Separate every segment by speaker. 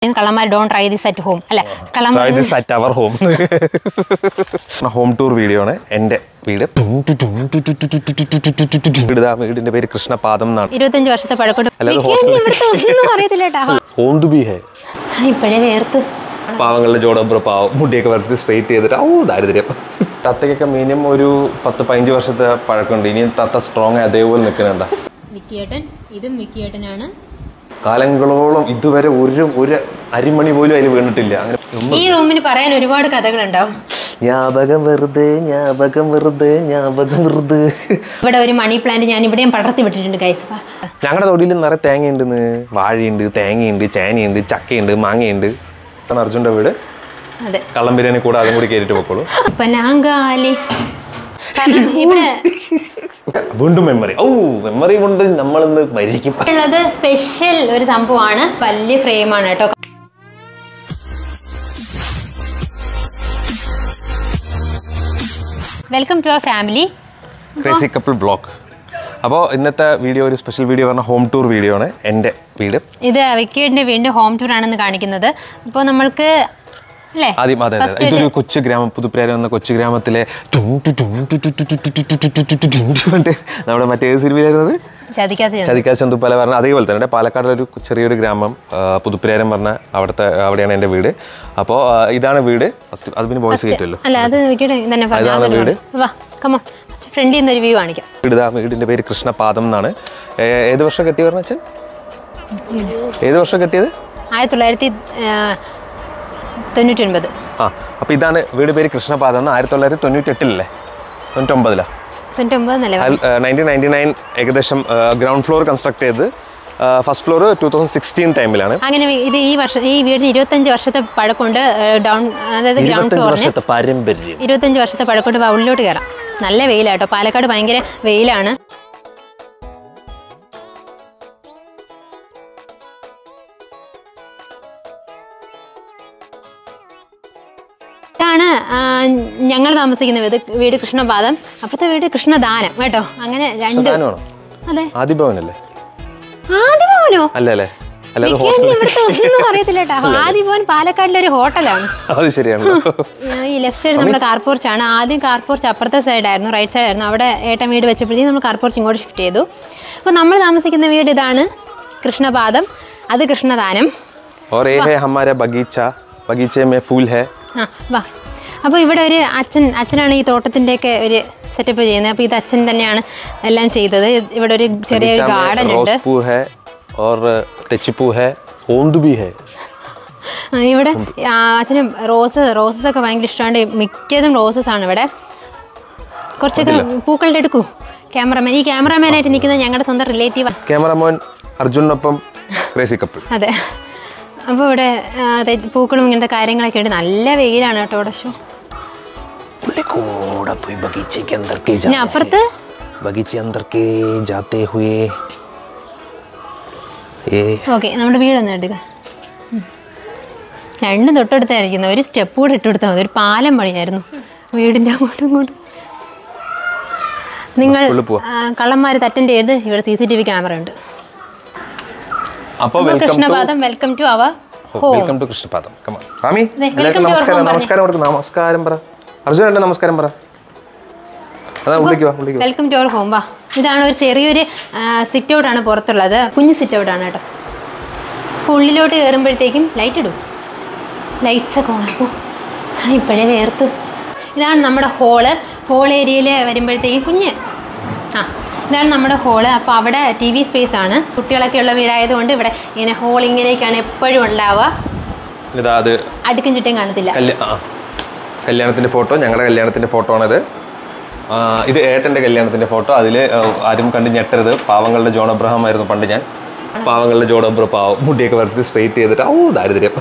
Speaker 1: കള്ളന്മാർ don't try this at home അല്ല കള്ളന്മാർ
Speaker 2: at our home home tour video ആണ് എൻ്റെ വീട് വീട് ദാ വീടിന്റെ പേര് കൃഷ്ണപാദം എന്നാണ്
Speaker 1: ഇരുപത്തഞ്ച് വർഷത്തെ പഴക്കൊണ്ട്
Speaker 2: അല്ലാതെ
Speaker 1: വിക്കിയേട്ടന് ഇവിടുത്തെ ഒന്നും അറിയത്തില്ല കേട്ടാ
Speaker 2: ഹോം ടു ബി ഹേ
Speaker 1: ഇപ്പോഴേ വേർത്ത്
Speaker 2: പാവങ്ങളുടെ ജോഡബ്ര പാവം മുടിയൊക്കെ വരച്ച് സ്ട്രെയിറ്റ് ചെയ്തിട്ട് ഓ ദാരിദ്ര്യം തത്തയ്ക്കൊക്കെ മിനിമം ഒരു പത്ത് പതിനഞ്ച് വർഷത്തെ പഴക്കമുണ്ട് ഇനിയും തത്ത സ്ട്രോങ് അതേപോലെ നിൽക്കുന്നുണ്ട
Speaker 1: വിക്കിയേട്ടൻ ഇതും വിക്കിയേട്ടനാണ്
Speaker 2: കാലങ്ങളോളം ഇതുവരെ ഒരു ഒരു അരിമണി പോലും അതിൽ വീണിട്ടില്ല അങ്ങനെ
Speaker 1: ഈ റൂമിന് പറയാൻ ഒരുപാട് കഥകളുണ്ടാവും
Speaker 2: ഞാപകം വെറുതെ ഞാപകം വെറുതെ ഞാപകം വെറുതെ
Speaker 1: ഇവിടെ ഒരു മണി പ്ലാന്റ് ഞാൻ ഇവിടെയും പടർത്തി വിട്ടിട്ടുണ്ട് ഗൈസ്
Speaker 2: ഞങ്ങളുടെ തൊടിയിൽ നിറയെ തേങ്ങയുണ്ടെന്ന് വാഴയുണ്ട് തേങ്ങയുണ്ട് ചേനയുണ്ട് ചക്കയുണ്ട് മാങ്ങയുണ്ട് അതാണ് അർജുൻ്റെ വീട്
Speaker 1: അതെ
Speaker 2: കള്ളം ബിരിയാണി കൂടെ അതും കൂടി കയറിയിട്ട് പോക്കോളൂ
Speaker 1: പനാങ്കാലി കാരണം ഇവിടെ
Speaker 2: വീണ്ടും മെമ്മറി ഓ മെമ്മറി കൊണ്ട് നമ്മളിന്ന് മരിക്കും
Speaker 1: ഉള്ളത് സ്പെഷ്യൽ ഒരു സംഭവമാണ് വലിയ ഫ്രെയിമാണ് കേട്ടോ welcome to our family
Speaker 2: crazy couple blog അപ്പോൾ ഇന്നത്തെ വീഡിയോ ഒരു സ്പെഷ്യൽ വീഡിയോ പറഞ്ഞ ഹോം ടൂർ വീഡിയോ ആണ് എൻ്റെ വീട്
Speaker 1: ഇത് വിക്കിയുടെ വീടിന്റെ ഹോം ടൂർ ആണെന്ന് കാണിക്കുന്നത് അപ്പോൾ നമ്മൾക്ക് അല്ലേ
Speaker 2: ആദ്യം അതെ അതെ ഇതൊരു കൊച്ചു ഗ്രാമം പുതുപ്രാരം എന്ന കൊച്ചു ഗ്രാമത്തിലെ ടും ടു ടും ടു ടു ടു ടു ടു ടു ടു ടു ടു ടു ടു ടു മറ്റേ നമ്മുടെ മറ്റേ ഏത് സിനിമയിലായിരുന്നത്
Speaker 1: ചതിക്കാത്ത ജനം.
Speaker 2: ചതിക്കാ ചന്തുപ്പല പറഞ്ഞ അതേപോലെ തന്നെ പാലക്കാടിലൊരു ചെറിയൊരു ഗ്രാമം ആ, പുതുപ്രാരം പറഞ്ഞ അവിടുത്തെ അവിടെയാണ് എൻ്റെ വീട് അപ്പോൾ ഇതാണ് വീട് ഫസ്റ്റ് അത് പിന്നെ വോയിസ് കിട്ടുമല്ലോ
Speaker 1: അല്ല അത് വിക്കിയുടെ തന്നെ പറഞ്ഞു
Speaker 2: ഇതാണ്
Speaker 1: അതൊരു
Speaker 2: വീട്.
Speaker 1: പറഞ്ഞു. വാ കമോൺ ഫസ്റ്റ് ഫ്രണ്ടിൽ നിന്ന് ഒരു വ്യൂ കാണിക്കാം
Speaker 2: വീട് ഇതാ വീടിൻ്റെ പേര് കൃഷ്ണപാദം എന്നാണ് ഏ- ഏത് വർഷം കെട്ടി പറഞ്ഞ അച്ഛൻ ഏത് വർഷം കെട്ടിയത്
Speaker 1: ആയിരത്തി തൊള്ളായിരത്തി തൊണ്ണൂറ്റി ഒൻപത്
Speaker 2: ആ അപ്പോൾ ഇതാണ് വീട് പേര് കൃഷ്ണപാദം എന്ന് ആയിരത്തി തൊള്ളായിരത്തി തൊണ്ണൂറ്റി എട്ടിലല്ലേ തൊണ്ണൂറ്റൊമ്പതിലാണ്
Speaker 1: തൊണ്ണൂറ്റി ഒമ്പത് എന്നല്ലേ
Speaker 2: നയൻറ്റീൻ നയൻറ്റി നയൻ ഏകദേശം ഗ്രൗണ്ട് ഫ്ലോർ കൺസ്ട്രക്ട് ചെയ്ത് first floor two thousand sixteen ടൈമിലാണ്
Speaker 1: അങ്ങനെ ഇത് ഈ വർഷം ഈ വീടിന് ഇരുപത്തഞ്ച് വർഷത്തെ പഴക്കൊണ്ട് ഡൗൺ അതായത് ഗ്രൗണ്ട്
Speaker 2: ഇരുപത്തഞ്ച്
Speaker 1: ഫ്ലോറിന്
Speaker 2: വർഷത്തെ പാരമ്പര്യം
Speaker 1: ഇരുപത്തഞ്ച് വർഷത്തെ പഴക്കൊണ്ട് വാ ഉള്ളിലോട്ട് കയറാം നല്ല വെയിലാട്ടോ പാലക്കാട് ഭയങ്കര വെയിലാണ് ഇതാണ് ആ, ഞങ്ങൾ താമസിക്കുന്ന വീട് വീട് കൃഷ്ണപാദം അപ്പുറത്തെ വീട് കൃഷ്ണദാനം കേട്ടോ അങ്ങനെ രണ്ട്
Speaker 2: പ്രധാനമാണോ
Speaker 1: അതെ
Speaker 2: ആദിഭവനല്ലേ
Speaker 1: ആദ്യ ഭവനോ
Speaker 2: അല്ല അല്ലേ അല്ലാതെ
Speaker 1: വിക്കിയേട്ടന് ഇവിടുത്തെ ഒന്നും അറിയത്തില്ല കേട്ടോ ആദ്യ ഭവൻ പാലക്കാടിലെ ഒരു ഹോട്ടലാണ്
Speaker 2: അത് ശരിയാണല്ലോ
Speaker 1: ഈ ലെഫ്റ്റ് സൈഡ് നമ്മുടെ കാർ പോർച്ചാണ് ആദ്യം കാർ പോർച്ച് അപ്പുറത്തെ സൈഡായിരുന്നു റൈറ്റ് സൈഡായിരുന്നു അവിടെ ഏട്ടൻ വീട് വെച്ചപ്പോഴത്തേക്കും നമ്മൾ കാർ പോർച്ച് ഇങ്ങോട്ട് ഷിഫ്റ്റ് ചെയ്തു അപ്പോൾ നമ്മൾ താമസിക്കുന്ന വീട് ഇതാണ് കൃഷ്ണപാദം അത് കൃഷ്ണദാനം
Speaker 2: और ये है हमारा बगीचा बगीचे में फूल है
Speaker 1: ആ വാ അപ്പോൾ ഇവിടെ ഒരു അച്ഛൻ അച്ഛനാണ് ഈ തോട്ടത്തിൻ്റെയൊക്കെ ഒരു സെറ്റപ്പ് ചെയ്യുന്നത് അപ്പോൾ ഇത് അച്ഛൻ തന്നെയാണ് എല്ലാം ചെയ്തത് ഇവിടെ ഒരു ചെറിയൊരു
Speaker 2: बगीचा
Speaker 1: ഗാർഡൻ
Speaker 2: में
Speaker 1: ഉണ്ട്
Speaker 2: रोजपू है और तेचिपू है ओंद भी है
Speaker 1: ആ, ഇവിടെ ആ, അച്ഛന് റോസ് റോസസ് ഒക്കെ ഭയങ്കര ഇഷ്ടമാണ് മിക്കതും റോസസ് ആണ് ഇവിടെ കുറച്ചൊക്കെ പൂക്കളുടെ എടുക്കൂ ക്യാമറമാൻ ഈ ക്യാമറമാനായിട്ട് നിൽക്കുന്നത് ഞങ്ങളുടെ സ്വന്തം റിലേറ്റീവ്
Speaker 2: ക്യാമറമാൻ അർജുനൊപ്പം ക്രേസി കപ്പിൾ
Speaker 1: അതെ അപ്പോൾ ഇവിടെ ആ, തെ- പൂക്കളും ഇങ്ങനത്തെ കാര്യങ്ങളൊക്കെ ഉണ്ട് നല്ല വെയിലാണ് കേട്ടോ ഇവിടെ ഷോ
Speaker 2: पुल्ले कोड़ा कोई बगीचे के अंदर के
Speaker 1: പിന്നെ അപ്പുറത്ത്
Speaker 2: बगीचे अंदर के जाते हुए ये
Speaker 1: ഓക്കെ നമ്മുടെ വീടൊന്ന് എടുക്കുക ഉം. രണ്ടും തൊട്ടടുത്തായിരിക്കുന്നു ഒരു സ്റ്റെപ്പ് കൂടെ ഇട്ട് കൊടുത്താൽ മതി ഒരു പാലം പണിയായിരുന്നു വീടിൻ്റെ അങ്ങോട്ടും ഇങ്ങോട്ടും നിങ്ങൾ
Speaker 2: ഉള്ളിൽ പോവാം.
Speaker 1: കള്ളന്മാർ തറ്റൻ്റെ ചെയ്ത് ഇവിടെ C C T V camera ഉണ്ട്
Speaker 2: അപ്പോൾ
Speaker 1: അപ്പോൾ
Speaker 2: welcome to
Speaker 1: Krishnapadam welcome to our home
Speaker 2: welcome to Krishnapadam കമാ സ്വാമി
Speaker 1: ദേ,
Speaker 2: എല്ലാവർക്കും
Speaker 1: welcome to our
Speaker 2: നമസ്കാരം
Speaker 1: home
Speaker 2: നമസ്കാരം കൊടുക്കും നമസ്കാരം പറ അർജുനന്റെ നമസ്കാരം പറ അതാ വിളിക്കുക വിളിക്കുക
Speaker 1: വെൽക്കം ടു അവർ ഹോം വാ ഇതാണ് ഒരു ചെറിയൊരു സിറ്റ് ഔട്ട് ആണ് പുറത്തുള്ളത് കുഞ്ഞ് സിറ്റ് ഔട്ട് ആണ് കേട്ടോ അപ്പോൾ ഉള്ളിലോട്ട് കയറുമ്പോഴത്തേക്കും ലൈറ്റ് ഇടും ലൈറ്റ്സ് ഒക്കെ ഓണാക്കും ഇപ്പോഴേ വേർത്ത് ഇതാണ് നമ്മുടെ ഹോള് ഹോൾ ഏരിയയിൽ വരുമ്പോഴത്തേക്കും കുഞ്ഞ് ആ ഇതാണ് നമ്മുടെ ഹോള് അപ്പോൾ അവിടെ ടി വി സ്പേസ് ആണ് കുട്ടികളൊക്കെ ഉള്ള വീടായതുകൊണ്ട് ഇവിടെ ഇങ്ങനെ ഹോൾ ഇങ്ങനെയൊക്കെയാണ് എപ്പോഴും ഉണ്ടാവുക
Speaker 2: ഇതാ അത്
Speaker 1: അടുക്കും ചുറ്റും കാണത്തില്ല
Speaker 2: കല്യാ ആ കല്യാണത്തിന്റെ ഫോട്ടോ ഞങ്ങളുടെ കല്യാണത്തിന്റെ ഫോട്ടോ ആണിത് ആ, ഇത് ഏട്ടന്റെ കല്യാണത്തിന്റെ ഫോട്ടോ അതിൽ ആരും കണ്ട് ഞെട്ടരുത് പാവങ്ങളുടെ ജോൺ അബ്രഹാം ആയിരുന്നു പണ്ട് ഞാൻ പാവങ്ങളുടെ ജോൺ അബ്രഹാം പാവം മുടിയൊക്കെ വരച്ച് സ്ട്രെയിറ്റ് ചെയ്തിട്ട് ഓ ദാരിദ്ര്യം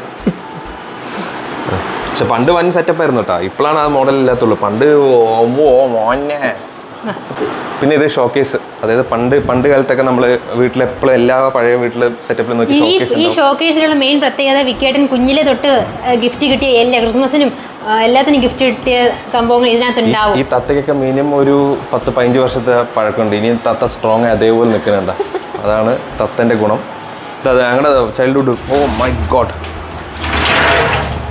Speaker 2: പക്ഷെ പണ്ട് വൻ സെറ്റപ്പ് ആയിരുന്നു കേട്ടോ ഇപ്പോഴാണ് ആ മോഡൽ ഇല്ലാത്തുള്ളൂ പണ്ട് ഓ ഓ മോനെ പിന്നെ ഇത് ഷോക്കേസ് അതായത് പണ്ട് പണ്ട് കാലത്തൊക്കെ നമ്മൾ വീട്ടിലെപ്പോഴും എല്ലാ പഴയ വീട്ടിൽ സെറ്റപ്പിൽ നോക്കി
Speaker 1: ഈ
Speaker 2: ഷോക്കേസ്
Speaker 1: ഈ ഷോക്കേസിലുള്ള മെയിൻ പ്രത്യേകത വിക്കേട്ടൻ കുഞ്ഞിലെ തൊട്ട് ഗിഫ്റ്റ് കിട്ടിയ എല്ലാ ക്രിസ്മസിനും ആ, എല്ലാത്തിനും ഗിഫ്റ്റ് കിട്ടിയ സംഭവങ്ങൾ ഇതിനകത്ത് ഉണ്ടാവും
Speaker 2: ഈ തത്തയ്ക്കൊക്കെ മിനിമം ഒരു പത്ത് പതിനഞ്ച് വർഷത്തെ പഴക്കമുണ്ട് ഇനിയും തത്ത സ്ട്രോങ് അതേപോലെ നിൽക്കുന്നുണ്ട അതാണ് തത്തൻ്റെ ഗുണം ഇത് അത് ഞങ്ങളുടെ ചൈൽഡ്ഹുഡ് ഓ മൈ ഗോഡ്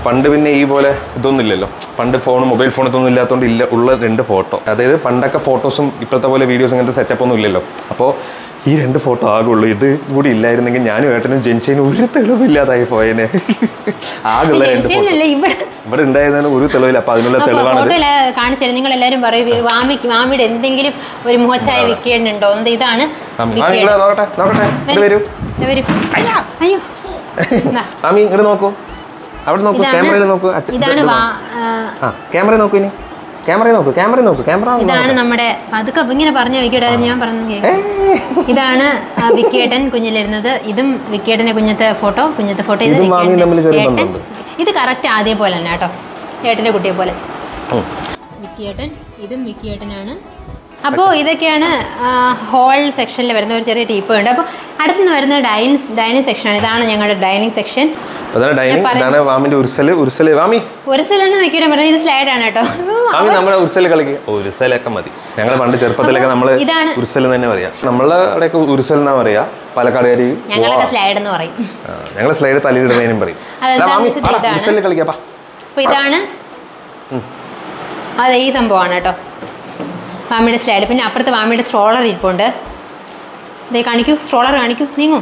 Speaker 2: പണ്ട് പിന്നെ ഈ പോലെ ഇതൊന്നും ഇല്ലല്ലോ പണ്ട് ഫോൺ മൊബൈൽ ഫോൺ ഇതൊന്നും ഇല്ലാത്തതുകൊണ്ട് ഇല്ല ഉള്ള രണ്ട് ഫോട്ടോ അതായത് പണ്ടൊക്കെ ഫോട്ടോസും ഇപ്പോഴത്തെ പോലെ വീഡിയോസ് ഇങ്ങനത്തെ സെറ്റപ്പ് ഒന്നും ഇല്ലല്ലോ അപ്പോൾ ഈ രണ്ട് ഫോട്ടോ ആകുള്ളൂ ഇത് കൂടി ഇല്ലായിരുന്നെങ്കിൽ ഞാനും ഏട്ടനും ജനിച്ചതിന് ഒരു തെളിവില്ലാതായി പോയേനെ ആകുള്ള രണ്ട് ഫോട്ടോ
Speaker 1: ജനിച്ചെന്നല്ല ഇവിടെ
Speaker 2: ഇവിടെ ഉണ്ടായിരുന്നതിന് ഒരു തെളിവില്ല അപ്പോൾ അതിനുള്ള തെളിവാണിത്
Speaker 1: ഫോട്ടോ കാണിച്ചു നിങ്ങൾ എല്ലാവരും പറയും "വി- വാമി വാമിയുടെ എന്തെങ്കിലും ഒരു മുഖച്ചായ വിൽക്കേണ്ടോ എന്ത് ഇതാണ്
Speaker 2: ആമി, ആമി, ഇങ്ങട് നോക്കട്ടെ നോക്കട്ടെ ഇവിടെ വരൂ
Speaker 1: ഇത് വരൂ അയ്യോ ഇതാ,
Speaker 2: ആമി ഇങ്ങോട്ട് നോക്കൂ അവിടെ നോക്കൂ
Speaker 1: ഇതാണ്
Speaker 2: ക്യാമറയിൽ നോക്കൂ അച്ഛ-
Speaker 1: ഇതാണ്
Speaker 2: ഇത്
Speaker 1: വാ
Speaker 2: നോക്കൂ.
Speaker 1: ആ,
Speaker 2: ആ ക്യാമറ നോക്കൂ ഇനി ക്യാമറ നോക്കൂ ക്യാമറ നോക്കൂ ക്യാമറ
Speaker 1: ഇതാണ് നമ്മുടെ പതുക്കെ ഇങ്ങനെ പറഞ്ഞു വിക്കിയുടെ ഞാൻ പറഞ്ഞു കേൾക്കാം ഇതാണ് ആ, വിക്കിയേട്ടൻ കുഞ്ഞിലിരുന്നത് ഇതും വിക്കിയേട്ടന്റെ കുഞ്ഞത്തെ ഫോട്ടോ കുഞ്ഞത്തെ ഫോട്ടോ ഇത്
Speaker 2: ഇതും മാമിയും തമ്മിൽ ചെറിയ
Speaker 1: ഏട്ടൻ
Speaker 2: ബന്ധമുണ്ട്.
Speaker 1: ഇത് കറക്റ്റ് ആദ്യ പോലെ തന്നെ കേട്ടോ ഏട്ടന്റെ കുട്ടിയെ പോലെ വിക്കിയേട്ടൻ ഇതും വിക്കിയേട്ടനാണ് അപ്പോൾ ഇതൊക്കെയാണ് ഹോൾ സെക്ഷനിൽ വരുന്ന ഒരു ചെറിയ ടീപ്പ് ഉണ്ട് അപ്പോൾ അടുത്തുനിന്ന് വരുന്ന ഡൈനിങ് ഡൈനിങ് സെക്ഷനാണ് ഇതാണ് ഞങ്ങളുടെ ഡൈനിങ് സെക്ഷൻ
Speaker 2: അതാണ് ഡൈനിങ് ഇതാണ് വാമിന്റെ ഉരുസല് ഉരുസല് വാമി
Speaker 1: ഒരു സ്ഥലം വിക്കിയുടെ പറഞ്ഞത് ഇത് സ്ലൈഡാണ് കേട്ടോ
Speaker 2: വാമി നമ്മളെ ഉരുസല് കളിക്ക് ഉരുസലൊക്കെ മതി ഞങ്ങൾ പണ്ട് ചെറുപ്പത്തിലൊക്കെ നമ്മള്
Speaker 1: ഇതാണ്
Speaker 2: ഉരുസൽ തന്നെ പറയാ നമ്മളെ അവിടെയൊക്കെ ഉരുസൽ എന്നാ പറയാ പാലക്കാടുകാരി
Speaker 1: ഞങ്ങളൊക്കെ സ്ലൈഡ് എന്ന് പറയും
Speaker 2: ഞങ്ങൾ സ്ലൈഡ് തലയിടുന്നതിനും പറയും
Speaker 1: അതെന്താണെന്ന്
Speaker 2: എടാ, വാമി,
Speaker 1: വെച്ചാൽ
Speaker 2: വാടാ,
Speaker 1: ഇതാണ്.
Speaker 2: ഉരുസലിൽ കളിക്കാപ്പാ
Speaker 1: അപ്പോൾ ഇതാണ് അതെ ഈ സംഭവമാണ് കേട്ടോ വാമിയുടെ സ്ലൈഡ് പിന്നെ അപ്പുറത്ത് വാമിയുടെ സ്ട്രോളർ ഇരിപ്പുണ്ട് ഇതേ കാണിക്കൂ സ്ട്രോളർ കാണിക്കൂ നീങ്ങൂ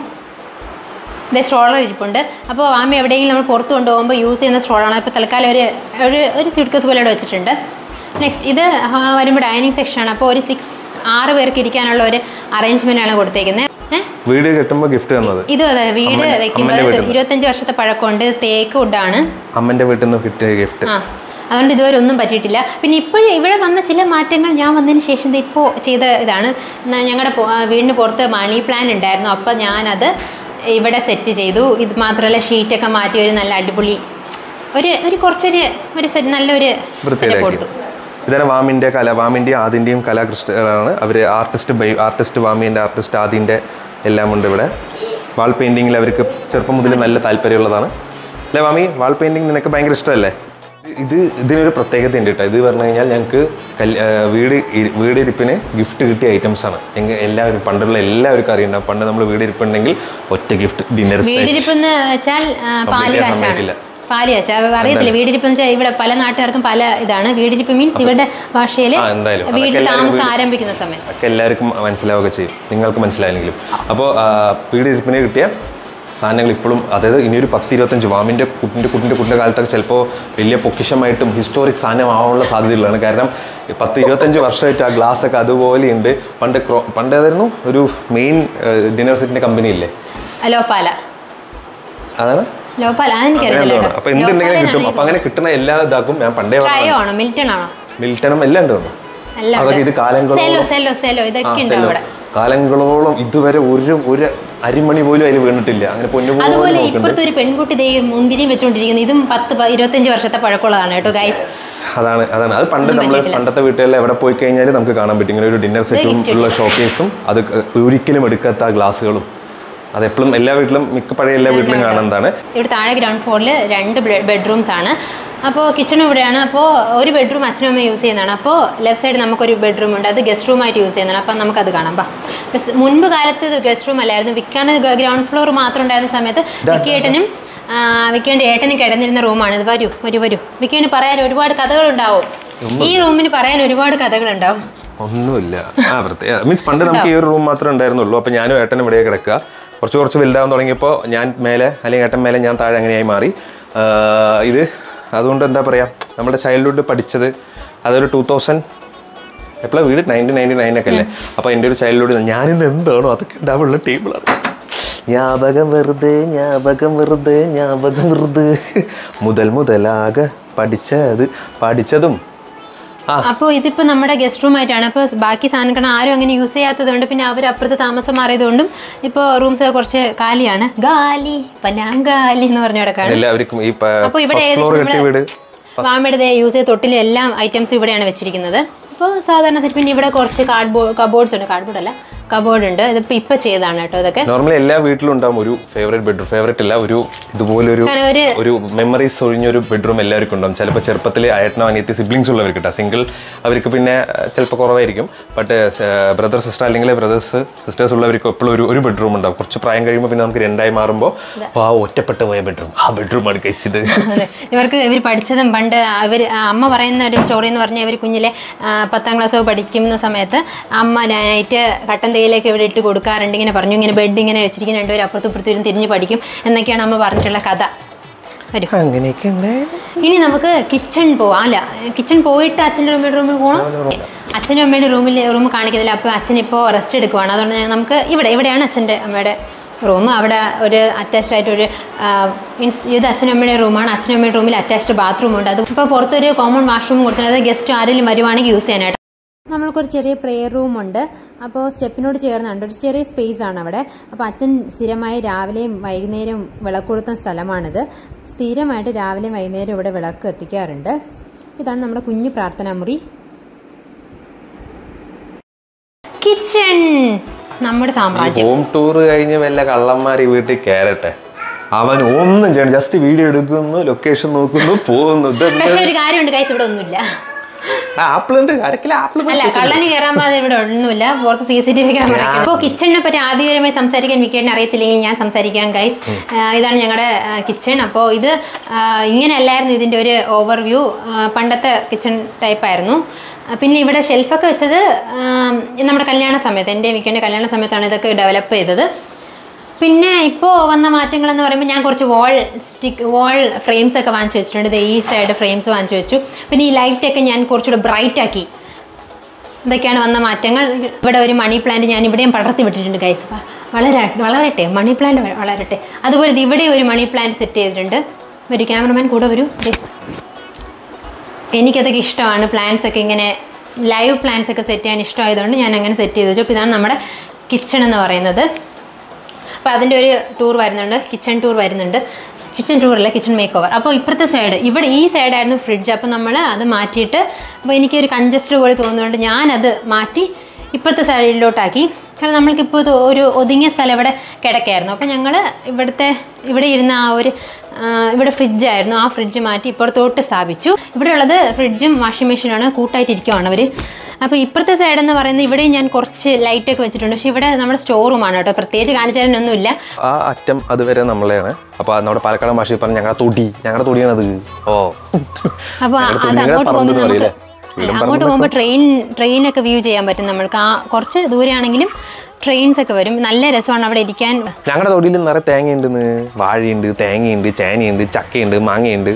Speaker 1: ഇതേ സ്ട്രോളർ ഇരിപ്പുണ്ട് അപ്പോൾ വാമി എവിടെയെങ്കിലും നമ്മൾ പുറത്ത് കൊണ്ടുപോകുമ്പോൾ യൂസ് ചെയ്യുന്ന സ്ട്രോളാണ് ഇപ്പോൾ തൽക്കാലം ഒരു ഒരു ഒരു സ്യൂട്ട് കേസ് പോലെ ഇവിടെ വെച്ചിട്ടുണ്ട് നെക്സ്റ്റ് ഇത് ആ, വരുമ്പോൾ ഡൈനിങ് സെക്ഷനാണ് അപ്പോൾ ഒരു സിക്സ് ആറ് പേർക്ക് ഇരിക്കാനുള്ള ഒരു അറേഞ്ച്മെൻ്റ് ആണ് കൊടുത്തേക്കുന്നത് ഏഹ്
Speaker 2: വീട് കെട്ടുമ്പോ ഗിഫ്റ്റ് തന്നത്
Speaker 1: ഇത് അതെ വീട്
Speaker 2: അമ്മേന്റെ-
Speaker 1: വെക്കുമ്പോൾ
Speaker 2: അമ്മേന്റെ വീട്ടിൽ.
Speaker 1: ഇരുപത്തഞ്ച് വർഷത്തെ പഴക്കമുണ്ട് തേക്ക് വുഡാണ്
Speaker 2: അമ്മന്റെ വീട്ടിൽ നിന്ന് കിട്ടിയ ഗിഫ്റ്റ്
Speaker 1: ആ അതുകൊണ്ട് ഇതുവരെ ഒന്നും പറ്റിയിട്ടില്ല പിന്നെ ഇപ്പോഴും ഇവിടെ വന്ന ചില മാറ്റങ്ങൾ ഞാൻ വന്നതിന് ശേഷം ദേ ഇപ്പോൾ ചെയ്ത ഇതാണ് ന- ഞങ്ങളുടെ പൊ- ആ, വീടിന് പുറത്ത് മണി പ്ലാൻ ഉണ്ടായിരുന്നു അപ്പോൾ ഞാനത് ഇവിടെ സെറ്റ് ചെയ്തു ഇത് മാത്രമല്ല ഷീറ്റൊക്കെ മാറ്റി ഒരു നല്ല അടിപൊളി ഒരു ഒരു കുറച്ചൊരു ഒരു സെറ്റ് നല്ലൊരു സെറ്റപ്പ്
Speaker 2: വൃത്തിയിലാക്കി
Speaker 1: കൊടുത്തു
Speaker 2: ഇതാണ് വാമിന്റെ കല വാമിന്റെയും ആദിന്റെയും കലാകൃഷ്ണനാണ് അവര് ആർട്ടിസ്റ്റ് ബൈ ആർട്ടിസ്റ്റ് വാമിന്റെ ആർട്ടിസ്റ്റ് ആദിന്റെ എല്ലാം ഉണ്ട് ഇവിടെ വാൾ പെയിന്റിങ്ങിൽ അവർക്ക് ചെറുപ്പം മുതൽ നല്ല താല്പര്യമുള്ളതാണ് അല്ലേ വാമി വാൾ പെയിന്റിങ് നിനക്ക് ഭയങ്കര ഇഷ്ടമല്ലേ ഇത് ഇതിനൊരു പ്രത്യേകത ഉണ്ട് കേട്ടോ ഇത് പറഞ്ഞു കഴിഞ്ഞാൽ ഞങ്ങൾക്ക് കല് ആ, വീട് ഇ- വീട് ഇരിപ്പിന് ഗിഫ്റ്റ് കിട്ടിയ ഐറ്റംസ് ആണ് എങ്കിൽ എല്ലാവരും പണ്ടുള്ള എല്ലാവർക്കും അറിയണ്ടാവും പണ്ട് നമ്മൾ വീട് ഇരിപ്പുണ്ടെങ്കിൽ ഒറ്റ ഗിഫ്റ്റ് ഡിന്നർ
Speaker 1: വീടിരിപ്പെന്ന് വെച്ചാൽ ആ, പാല്
Speaker 2: Complete ചെയ്യാൻ
Speaker 1: കാച്ചാണ്
Speaker 2: സമ്മതിക്കില്ല.
Speaker 1: പാല് കാച്ച അറിയത്തില്ല വീടിരിപ്പ് എന്ന് വെച്ചാൽ ഇവിടെ പല നാട്ടുകാർക്കും പല ഇതാണ് വീടിരിപ്പ് മീൻസ് ഇവരുടെ ഭാഷയിൽ
Speaker 2: ആ, എന്തായാലും. അതൊക്കെ
Speaker 1: വീട്
Speaker 2: എല്ലാവരും
Speaker 1: താമസം
Speaker 2: വീട്-
Speaker 1: ആരംഭിക്കുന്ന സമയം
Speaker 2: ഒക്കെ എല്ലാവർക്കും മനസ്സിലാവുക ചെയ്യും നിങ്ങൾക്ക് മനസ്സിലായില്ലെങ്കിലും അപ്പോൾ വീട് ഇരിപ്പിന് കിട്ടിയ സാധനങ്ങൾ ഇപ്പോഴും അതായത് ഇനിയൊരു പത്ത് ഇരുപത്തഞ്ച് വാമിൻ്റെ കുട്ടിൻ്റെ കുട്ടിൻ്റെ കുട്ടിൻ്റെ കാലത്തൊക്കെ ചിലപ്പോൾ വലിയ പൊക്കിഷമായിട്ടും ഹിസ്റ്റോറിക് സാധനമാവാനുള്ള സാധ്യതയുള്ളതാണ് കാരണം ഈ പത്ത് ഇരുപത്തഞ്ച് വർഷമായിട്ട് ആ ഗ്ലാസ് ഒക്കെ അതുപോലെയുണ്ട് പണ്ട് ക്രോ പണ്ട് ഏതായിരുന്നു ഒരു മെയിൻ ഡിന്നർ സെറ്റിൻ്റെ കമ്പനി ഇല്ലേ
Speaker 1: ലോപാല
Speaker 2: അതാണ്
Speaker 1: ലോപാല അതെനിക്കറിയില്ല കേട്ടോ.
Speaker 2: അപ്പോൾ എന്തുണ്ടെങ്കിലും കിട്ടും
Speaker 1: ലോപാലയാണ്
Speaker 2: അപ്പോൾ അങ്ങനെ കിട്ടുന്ന എല്ലാ ഇതാക്കും ഞാൻ പണ്ടേ
Speaker 1: ട്രയോ ആണോ മിൽട്ടൺ ആണോ
Speaker 2: മിൽട്ടണും എല്ലാം ഉണ്ട് തോന്നുന്നു.
Speaker 1: എല്ലാം
Speaker 2: അതൊക്കെ ഇത് കാലങ്ങളോളം
Speaker 1: സെലോ സെലോ സെലോ ഇതൊക്കെ ഉണ്ട്
Speaker 2: സെല്ലോ.
Speaker 1: അവിടെ
Speaker 2: കാലങ്ങളോളം ഇതുവരെ ഒരു ഒരു അരിമണി പോലും അതിൽ വീണിട്ടില്ല അങ്ങനെ പൊന്നു പോലെ
Speaker 1: അതുപോലെ
Speaker 2: നോക്കുന്നുണ്ട്
Speaker 1: ഇപ്പുറത്തെ ഒരു പെൺകുട്ടി ദേ മുന്തിരിയും വെച്ചുകൊണ്ടിരിക്കുന്നത് ഇതും പത്ത് പ- ഇരുപത്തഞ്ച് വർഷത്തെ പഴക്കമുള്ളതാണ് കേട്ടോ ഗൈസ്
Speaker 2: അതാണ് അതാണ് അത് പണ്ട്
Speaker 1: ഒന്നും
Speaker 2: നമ്മൾ
Speaker 1: പറ്റിയിട്ടില്ല.
Speaker 2: പണ്ടത്തെ വീട്ടുകളിൽ എവിടെ പോയി കഴിഞ്ഞാൽ നമുക്ക് കാണാൻ പറ്റും ഇങ്ങനെ ഒരു ഡിന്നർ സെറ്റും
Speaker 1: gift
Speaker 2: ഉള്ള ഷോക്കേസും അത് ഒരിക്കലും എടുക്കാത്ത ആ ഗ്ലാസ്സുകളും അത് എപ്പോഴും എല്ലാ വീട്ടിലും മിക്ക പഴയ എല്ലാ വീട്ടിലും കാണുന്നതാണ്
Speaker 1: ഇവിടെ താഴെ ഗ്രൗണ്ട് ഫ്ലോറിൽ രണ്ട് ബെഡ്റൂംസ് ആണ് അപ്പോൾ കിച്ചണും ഇവിടെയാണ് അപ്പോൾ ഒരു ബെഡ്റൂം അച്ഛനും അമ്മയും യൂസ് ചെയ്യുന്നതാണ് അപ്പോൾ ലെഫ്റ്റ് സൈഡ് നമുക്കൊരു ബെഡ്റൂം ഉണ്ട് അത് ഗസ്റ്റ് റൂമായിട്ട് യൂസ് ചെയ്യുന്നതാണ് അപ്പോൾ നമുക്കത് കാണാം ബാ പക്ഷേ മുൻപ് കാലത്ത് ഇത് ഗസ്റ്റ് റൂം അല്ലായിരുന്നു വിക്കാണ് ഗ്രൗണ്ട് ഫ്ലോർ മാത്രം ഉണ്ടായിരുന്ന സമയത്ത് വിക്കേട്ടനും വിക്കേണ്ട ഏട്ടനും കിടന്നിരുന്ന റൂമാണ് ഇത് വരൂ വരൂ വരൂ വിക്കേന് പറയാൻ ഒരുപാട് കഥകളുണ്ടാവും ഈ റൂമിന് പറയാൻ ഒരുപാട് കഥകളുണ്ടാവും
Speaker 2: ഒന്നുമില്ല ആ പ്രത്യേക മീൻസ് പണ്ട് നമുക്ക് ഈ ഒരു റൂം മാത്രമേ ഉണ്ടായിരുന്നുള്ളൂ അപ്പോൾ ഞാനും ഏട്ടനും ഇവിടെ കിടക്കുക കുറച്ച് കുറച്ച് വലുതാവാൻ തുടങ്ങിയപ്പോൾ ഞാൻ മേലെ അല്ലെങ്കിൽ ഏട്ടൻ മേലെ ഞാൻ താഴെ അങ്ങനെയായി മാറി ആ, ഇത് അതുകൊണ്ട് എന്താ പറയുക നമ്മുടെ ചൈൽഡ്ഹുഡ് പഠിച്ചത് അതൊരു ടൂ തൗസൻഡ് എപ്പോഴാണ് വീട് നയൻറ്റീൻ നയൻറ്റി നയനൊക്കെ അല്ലേ അപ്പോൾ എൻ്റെ ഒരു ചൈൽഡ്ഹുഡ് ഞാനിന്ന് എന്താണോ അതൊക്കെ ഉണ്ടാവുള്ള ടേബിളാണ് ஞாபகம் வருது ஞாபகம் வருது ஞாபகம் வருது മുതൽ മുതലാകെ പഠിച്ചത് പഠിച്ചതും ആ
Speaker 1: അപ്പോൾ ഇതിപ്പോൾ നമ്മുടെ ഗസ്റ്റ് റൂം ആയിട്ടാണ് അപ്പോൾ ബാക്കി സാധനങ്ങൾ ആരും അങ്ങനെ യൂസ് ചെയ്യാത്തതുകൊണ്ട് പിന്നെ അവർ അപ്പുറത്ത് താമസം മാറിയതുകൊണ്ടും ഇപ്പോൾ റൂംസ് കുറച്ച് കാലിയാണ് ഗാലി പനാങ്കാലി എന്ന് പറഞ്ഞ കിടക്കാണ്
Speaker 2: എല്ലാവർക്കും ഈ
Speaker 1: അപ്പോൾ ഇവിടെ
Speaker 2: ഫസ്റ്റ് ഫ്ലോർ
Speaker 1: ഏകദേശം
Speaker 2: കെട്ടിയ വീട്
Speaker 1: വാമയുടെ യൂസ് ചെയ്ത തൊട്ടിലും എല്ലാം ഐറ്റംസ് ഇവിടെയാണ് വെച്ചിരിക്കുന്നത് അപ്പോൾ സാധാരണ സെറ്റ് പിന്നെ ഇവിടെ കുറച്ച് കാർഡ്ബോർഡ് കബോർഡ്സ് ഉണ്ട് കാർഡ്ബോർഡ് അല്ല കബോർഡ് ഉണ്ട് ഇതിപ്പോൾ ഇപ്പം ചെയ്തതാണ് കേട്ടോ ഇതൊക്കെ
Speaker 2: നോർമലി എല്ലാ വീട്ടിലും ഉണ്ടാവും ഒരു ഫേവറേറ്റ് ബെഡ്റൂം ഫേവറേറ്റ് അല്ല ഒരു ഇതുപോലൊരു
Speaker 1: കാരണം ഒരു
Speaker 2: ഒരു മെമ്മറീസ് ഒഴിഞ്ഞൊരു ബെഡ്റൂം എല്ലാവർക്കും ഉണ്ടാവും ചിലപ്പോൾ ചെറുപ്പത്തിൽ അയറ്റനോ അനിയത്തി സിബ്ലിങ്സ് ഉള്ളവർക്ക് കിട്ടാം സിംഗിൾ അവർക്ക് പിന്നെ ചിലപ്പോൾ കുറവായിരിക്കും ബട്ട് ബ്രദർ സിസ്റ്റർ അല്ലെങ്കിൽ ബ്രദേഴ്സ് സിസ്റ്റേഴ്സ് ഉള്ളവർക്ക് എപ്പോഴും ഒരു ഒരു ബെഡ്റൂം ഉണ്ടാവും കുറച്ച് പ്രായം കഴിയുമ്പോൾ പിന്നെ നമുക്ക് രണ്ടായി മാറുമ്പോൾ ആ ഒറ്റപ്പെട്ട് പോയ ബെഡ്റൂം ആ ബെഡ്റൂമാണ് കഴിച്ചത്
Speaker 1: അതെ ഇവർക്ക് ഇവർ പഠിച്ചതും പണ്ട് അവർ അമ്മ പറയുന്ന ഒരു സ്റ്റോറി എന്ന് പറഞ്ഞാൽ ഇവർ കുഞ്ഞിലെ ആ, പത്താം ക്ലാസ് പഠിക്കുന്ന സമയത്ത് അമ്മ നൈറ്റ് കട്ടൻ തേയിലേക്ക് ഇവിടെ ഇട്ട് കൊടുക്കാറുണ്ട് ഇങ്ങനെ പറഞ്ഞു ഇങ്ങനെ ബെഡ് ഇങ്ങനെ വെച്ചിരിക്കുന്ന രണ്ടുപേരും അപ്പുറത്തും ഇപ്പുറത്തും തിരിഞ്ഞ് പഠിക്കും എന്നൊക്കെയാണ് അമ്മ പറഞ്ഞിട്ടുള്ള കഥ വരും
Speaker 2: അങ്ങനെയൊക്കെ
Speaker 1: ഇനി നമുക്ക് കിച്ചൺ പോവാം അല്ല കിച്ചൺ പോയിട്ട് അച്ഛൻ്റെ അമ്മയുടെ റൂമിൽ പോകണം അച്ഛനും അമ്മയുടെ റൂമിൽ റൂം കാണിക്കുന്നില്ല അപ്പോൾ അച്ഛൻ ഇപ്പോൾ റെസ്റ്റ് എടുക്കുവാണ് അതുകൊണ്ട് ഞാൻ- നമുക്ക് ഇവിടെ ഇവിടെയാണ് അച്ഛൻ്റെ അമ്മയുടെ റൂം അവിടെ ഒരു അറ്റാച്ച്ഡ് ആയിട്ട് ഒരു മീൻസ് ഇത് അച്ഛനും അമ്മയുടെ റൂമാണ് അച്ഛനും അമ്മയുടെ റൂമിൽ അറ്റാച്ച്ഡ് ബാത്റൂം ഉണ്ട് അത് ഇപ്പോൾ പുറത്തൊരു കോമൺ വാഷ്റൂം കൊടുത്തിട്ടുണ്ട് അത് ഗസ്റ്റ് ആരെങ്കിലും വരുവാണെങ്കിൽ യൂസ് ചെയ്യാനായിട്ട് നമ്മൾക്കൊരു ചെറിയ പ്രെയർ റൂം ഉണ്ട് അപ്പോൾ സ്റ്റെപ്പിനോട് ചേർന്നുണ്ട് ഒരു ചെറിയ സ്പേസ് ആണ് അവിടെ അപ്പോൾ അച്ഛൻ സ്ഥിരമായി രാവിലെയും വൈകുന്നേരവും വിളക്ക് കൊളുത്തുന്ന സ്ഥലമാണിത് സ്ഥിരമായിട്ട് രാവിലെയും വൈകുന്നേരവും ഇവിടെ വിളക്ക് എത്തിക്കാറുണ്ട് ഇതാണ് നമ്മുടെ കുഞ്ഞു പ്രാർത്ഥനാ മുറി കിച്ചൺ നമ്മുടെ സാമ്രാജ്യം
Speaker 2: ഹോം ടൂർ കഴിഞ്ഞ് വല്ല കള്ളന്മാർ ഈ വീട്ടിൽ കയറട്ടെ അവൻ ഒന്നും ചെയ്യണം ജസ്റ്റ് വീഡിയോ എടുക്കുന്നു ലൊക്കേഷൻ നോക്കുന്നു പോകുന്നു ഇതെന്ത്
Speaker 1: പക്ഷെ ഒരു കാര്യമുണ്ട് കൈസ് ഇവിടെ ഒന്നുമില്ല
Speaker 2: ആപ്പിൾ ഉണ്ട് അരക്കില ആപ്പിൾ
Speaker 1: അല്ല കള്ളന് കയറാൻ പാതെ ഇവിടെ ഒന്നുമില്ല പുറത്ത് C C T V camera ഇപ്പോൾ കിച്ചണിനെ പറ്റി ആധികാരികമായി സംസാരിക്കാൻ വിക്കേണ്ടിന് അറിയത്തില്ലെങ്കിൽ ഞാൻ സംസാരിക്കാം ഗൈസ് ഇതാണ് ഞങ്ങളുടെ കിച്ചൺ അപ്പോൾ ഇത് ആ, ഇങ്ങനെയല്ലായിരുന്നു ഇതിൻ്റെ ഒരു ഓവർവ്യൂ പണ്ടത്തെ കിച്ചൺ ടൈപ്പായിരുന്നു പിന്നെ ഇവിടെ ഷെൽഫൊക്കെ വെച്ചത് ആ, നമ്മുടെ കല്യാണ സമയത്ത് എൻ്റെ വിക്കേണ്ട കല്യാണ സമയത്താണ് ഇതൊക്കെ ഡെവലപ്പ് ചെയ്തത് പിന്നെ ഇപ്പോൾ വന്ന മാറ്റങ്ങൾ എന്ന് പറയുമ്പോൾ ഞാൻ കുറച്ച് വാൾ സ്റ്റിക്ക് വാൾ ഫ്രെയിംസ് ഒക്കെ വാങ്ങിച്ചു വെച്ചിട്ടുണ്ട് ദേ ഈ സൈഡ് ഫ്രെയിംസ് വാങ്ങിച്ചു വെച്ചു പിന്നെ ഈ ലൈറ്റൊക്കെ ഞാൻ കുറച്ചുകൂടെ ബ്രൈറ്റ് ആക്കി ഇതൊക്കെയാണ് വന്ന മാറ്റങ്ങൾ ഇവിടെ ഒരു മണി പ്ലാന്റ് ഞാൻ ഇവിടെയും പടർത്തി വിട്ടിട്ടുണ്ട് ഗൈസ് വളരാ വളരട്ടെ മണി പ്ലാന്റ് വ- വളരട്ടെ അതുപോലെ ഇത് ഇവിടെ ഒരു മണി പ്ലാന്റ് സെറ്റ് ചെയ്തിട്ടുണ്ട് ഒരു ക്യാമറമാൻ കൂടെ വരൂ ദേ. എനിക്കതൊക്കെ ഇഷ്ടമാണ് പ്ലാന്റ്സ് ഒക്കെ ഇങ്ങനെ ലൈവ് പ്ലാന്റ്സ് ഒക്കെ സെറ്റ് ചെയ്യാൻ ഇഷ്ടമായതുകൊണ്ട് ഞാൻ അങ്ങനെ സെറ്റ് ചെയ്ത് വെച്ചു അപ്പോൾ ഇതാണ് നമ്മുടെ കിച്ചൺ എന്ന് പറയുന്നത് അപ്പോൾ അതിൻ്റെ ഒരു ടൂർ വരുന്നുണ്ട് കിച്ചൺ ടൂർ വരുന്നുണ്ട് കിച്ചൺ ടൂറല്ല കിച്ചൺ മേക്ക് ഓവർ അപ്പോൾ ഇപ്പുറത്തെ സൈഡ് ഇവിടെ ഈ സൈഡായിരുന്നു ഫ്രിഡ്ജ് അപ്പോൾ നമ്മൾ അത് മാറ്റിയിട്ട് അപ്പോൾ എനിക്കൊരു കഞ്ചസ്റ്റഡ് പോലെ തോന്നുന്നതുകൊണ്ട് ഞാനത് മാറ്റി ഇപ്പുറത്തെ സൈഡിലോട്ടാക്കി കാരണം നമ്മൾക്കിപ്പോൾ ഇത് ഒരു ഒതുങ്ങിയ സ്ഥലം ഇവിടെ കിടക്കായിരുന്നു അപ്പോൾ ഞങ്ങൾ ഇവിടുത്തെ ഇവിടെ ഇരുന്ന ആ ഒരു ആ, ഇവിടെ ഫ്രിഡ്ജായിരുന്നു ആ ഫ്രിഡ്ജ് മാറ്റി ഇപ്പുറത്തോട്ട് സ്ഥാപിച്ചു ഇവിടെ ഉള്ളത് ഫ്രിഡ്ജും വാഷിംഗ് മെഷീനാണ് കൂട്ടായിട്ടിരിക്കുവാണ് അവർ അപ്പോൾ ഇപ്പുറത്തെ സൈഡ് എന്ന് പറയുന്നത് ഇവിടെയും ഞാൻ കുറച്ച് ലൈറ്റൊക്കെ വെച്ചിട്ടുണ്ട് പക്ഷേ ഇവിടെ നമ്മുടെ സ്റ്റോർ റൂമാണ് കേട്ടോ പ്രത്യേകിച്ച് കാണിച്ചു തരാനൊന്നുമില്ല
Speaker 2: ആ അറ്റം അതുവരെ നമ്മളെയാണ് അപ്പൊ നമ്മുടെ പാലക്കാട് ഭാഷയിൽ പറഞ്ഞ ഞങ്ങളുടെ തൊടി ഞങ്ങളുടെ തൊടിയാണത് ഓ
Speaker 1: അപ്പോൾ
Speaker 2: ഞങ്ങളുടെ
Speaker 1: അത്
Speaker 2: തൊടി
Speaker 1: അങ്ങോട്ട്
Speaker 2: പറമ്പ്
Speaker 1: പോകുമ്പോൾ
Speaker 2: എന്ന്
Speaker 1: നമുക്ക്
Speaker 2: പറയില്ലേ?
Speaker 1: അല്ല, അങ്ങോട്ട് പോകുമ്പോൾ ട്രെയിൻ ട്രെയിനൊക്കെ വ്യൂ ചെയ്യാൻ പറ്റും നമ്മൾക്ക് ആ കുറച്ച് ദൂരെയാണെങ്കിലും ട്രെയിൻസ് ഒക്കെ വരും നല്ല രസമാണ് അവിടെ ഇരിക്കാൻ
Speaker 2: ഞങ്ങളുടെ തൊടിയിൽ നിറയെ തേങ്ങയുണ്ടെന്ന് വാഴയുണ്ട് തേങ്ങയുണ്ട് ചേനയുണ്ട് ചക്കയുണ്ട് മാങ്ങയുണ്ട്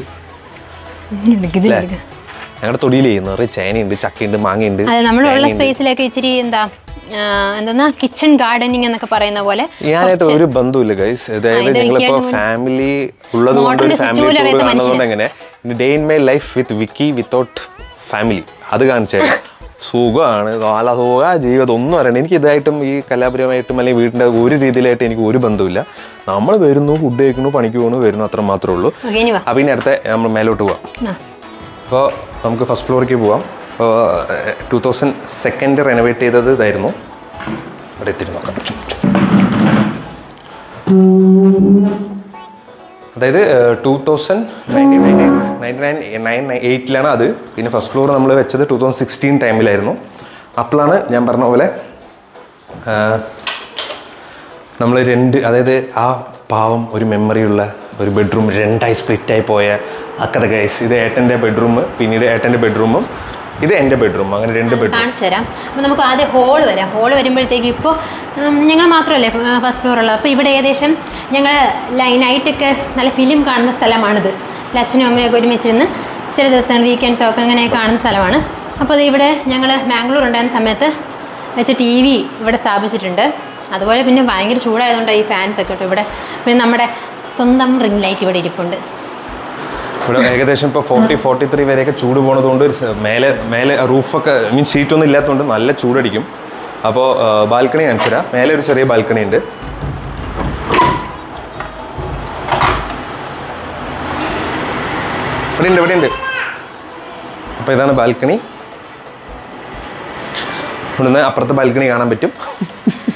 Speaker 2: അല്ലേ ഞങ്ങളുടെ തൊടിയിലേ നിറയെ ചേനയുണ്ട് ചക്കയുണ്ട് മാങ്ങയുണ്ട്
Speaker 1: അതെ നമ്മളുള്ള സ്പേസിലൊക്കെ ഇച്ചിരി എന്താ ആ, എന്തെന്നാ കിച്ചൺ ഗാർഡനിങ് എന്നൊക്കെ പറയുന്ന പോലെ
Speaker 2: ഞാനായിട്ട് ഒരു ബന്ധമില്ല ഗൈസ് അതായത്
Speaker 1: ഇത്
Speaker 2: ഞങ്ങളിപ്പോ
Speaker 1: വിക്കിയുടെ
Speaker 2: ഫാമിലി ഉള്ളത് കൊണ്ട് ഒരു
Speaker 1: മോട്ടറിന്റെ
Speaker 2: ഫാമിലി
Speaker 1: ചുറ്റുപോലും
Speaker 2: ടൂർ
Speaker 1: അറിയാത്ത
Speaker 2: കാണുന്നതുകൊണ്ട് എങ്ങനെ day in my life with Vicky without family അത് കാണിച്ചത് സുഖമാണ് നല്ല സുഖ ജീവിതം ഒന്നും അറിയണം എനിക്ക് ഇതായിട്ടും ഈ കലാപരമായിട്ടും അല്ലെങ്കിൽ വീടിൻ്റെ ഒരു രീതിയിലായിട്ട് എനിക്ക് ഒരു ബന്ധമില്ല നമ്മൾ വരുന്നു ഫുഡ് കഴിക്കുന്നു പണിക്ക് പോകുന്നു വരുന്നു അത്ര മാത്രമേ ഉള്ളൂ
Speaker 1: ഓക്കെ ഇനി വാ
Speaker 2: അപ്പം ഇനി അടുത്ത നമ്മൾ മേലോട്ട് പോവാം
Speaker 1: ആ.
Speaker 2: അപ്പോൾ നമുക്ക് ഫസ്റ്റ് ഫ്ലോറിലേക്ക് പോവാം അപ്പോൾ ടൂ തൗസൻഡ് സെക്കൻഡ് റെനോവേറ്റ് ചെയ്തത് ഇതായിരുന്നു അവിടെ എത്തിരി നോക്കാം ചു, ചു. അതായത് two thousand nineteen ninety ninety nine nine എയ്റ്റിലാണ് അത് പിന്നെ ഫസ്റ്റ് ഫ്ലോർ നമ്മൾ വെച്ചത് ടൂ തൗസൻഡ് സിക്സ്റ്റീൻ ടൈമിലായിരുന്നു അപ്പോഴാണ് ഞാൻ പറഞ്ഞ പോലെ നമ്മൾ രണ്ട് അതായത് ആ പാവം ഒരു മെമ്മറിയുള്ള ഒരു ബെഡ്റൂം രണ്ടായി സ്പ്ലിറ്റായി പോയ അക്കഥ ഗൈസ് ഇത് ഏട്ടൻ്റെ ബെഡ്റൂം പിന്നീട് ഏട്ടൻ്റെ ബെഡ്റൂമും ഇത് എൻ്റെ ബെഡ്റൂം അങ്ങനെ രണ്ട് ബെഡ്റൂം
Speaker 1: കാണിച്ചു തരാം അപ്പോൾ നമുക്ക് ആദ്യം ഹോൾ വരാം ഹോൾ വരുമ്പോഴത്തേക്ക് ഇപ്പോൾ ഞങ്ങൾ മാത്രമല്ലേ ഫസ്റ്റ് ഫ്ലോർ ഉള്ളത് അപ്പോൾ ഇവിടെ ഏകദേശം ഞങ്ങൾ നൈറ്റൊക്കെ നല്ല ഫിലിം കാണുന്ന സ്ഥലമാണിത് ഇല്ല, അച്ഛനും അമ്മയൊക്കെ ഒരുമിച്ചിരുന്ന് ചില ദിവസങ്ങൾ വീക്കെൻഡ്സോ ഒക്കെ അങ്ങനെ കാണുന്ന സ്ഥലമാണ് അപ്പോൾ ഇത് ഇവിടെ ഞങ്ങൾ ബാംഗ്ലൂർ ഉണ്ടായിരുന്ന സമയത്ത് വെച്ച് ടി വി ഇവിടെ സ്ഥാപിച്ചിട്ടുണ്ട് അതുപോലെ പിന്നെ ഭയങ്കര ചൂടായതുകൊണ്ട് ഈ ഫാൻസ് ഒക്കെ കേട്ടോ ഇവിടെ പിന്നെ നമ്മുടെ സ്വന്തം റിംഗ് ലൈറ്റ് ഇവിടെ ഇരിപ്പുണ്ട്
Speaker 2: ഇവിടെ ഏകദേശം ഇപ്പോൾ ഫോർട്ടി ഫോർട്ടി ത്രീ വരെയൊക്കെ ചൂട് പോണതുകൊണ്ട് ഒരു സ- മേലെ മേലെ റൂഫൊക്കെ മീൻ ഷീറ്റൊന്നും ഇല്ലാത്തതുകൊണ്ട് നല്ല ചൂടടിക്കും അപ്പോൾ ബാൽക്കണി കാണിച്ചു തരാം മേലെ ഒരു ചെറിയ ബാൽക്കണി ഉണ്ട് ഇവിടെ ഉണ്ട് ഇവിടെ ഉണ്ട് അപ്പോൾ ഇതാണ് ബാൽക്കണി ഇവിടുന്ന് അപ്പുറത്തെ ബാൽക്കണി കാണാൻ പറ്റും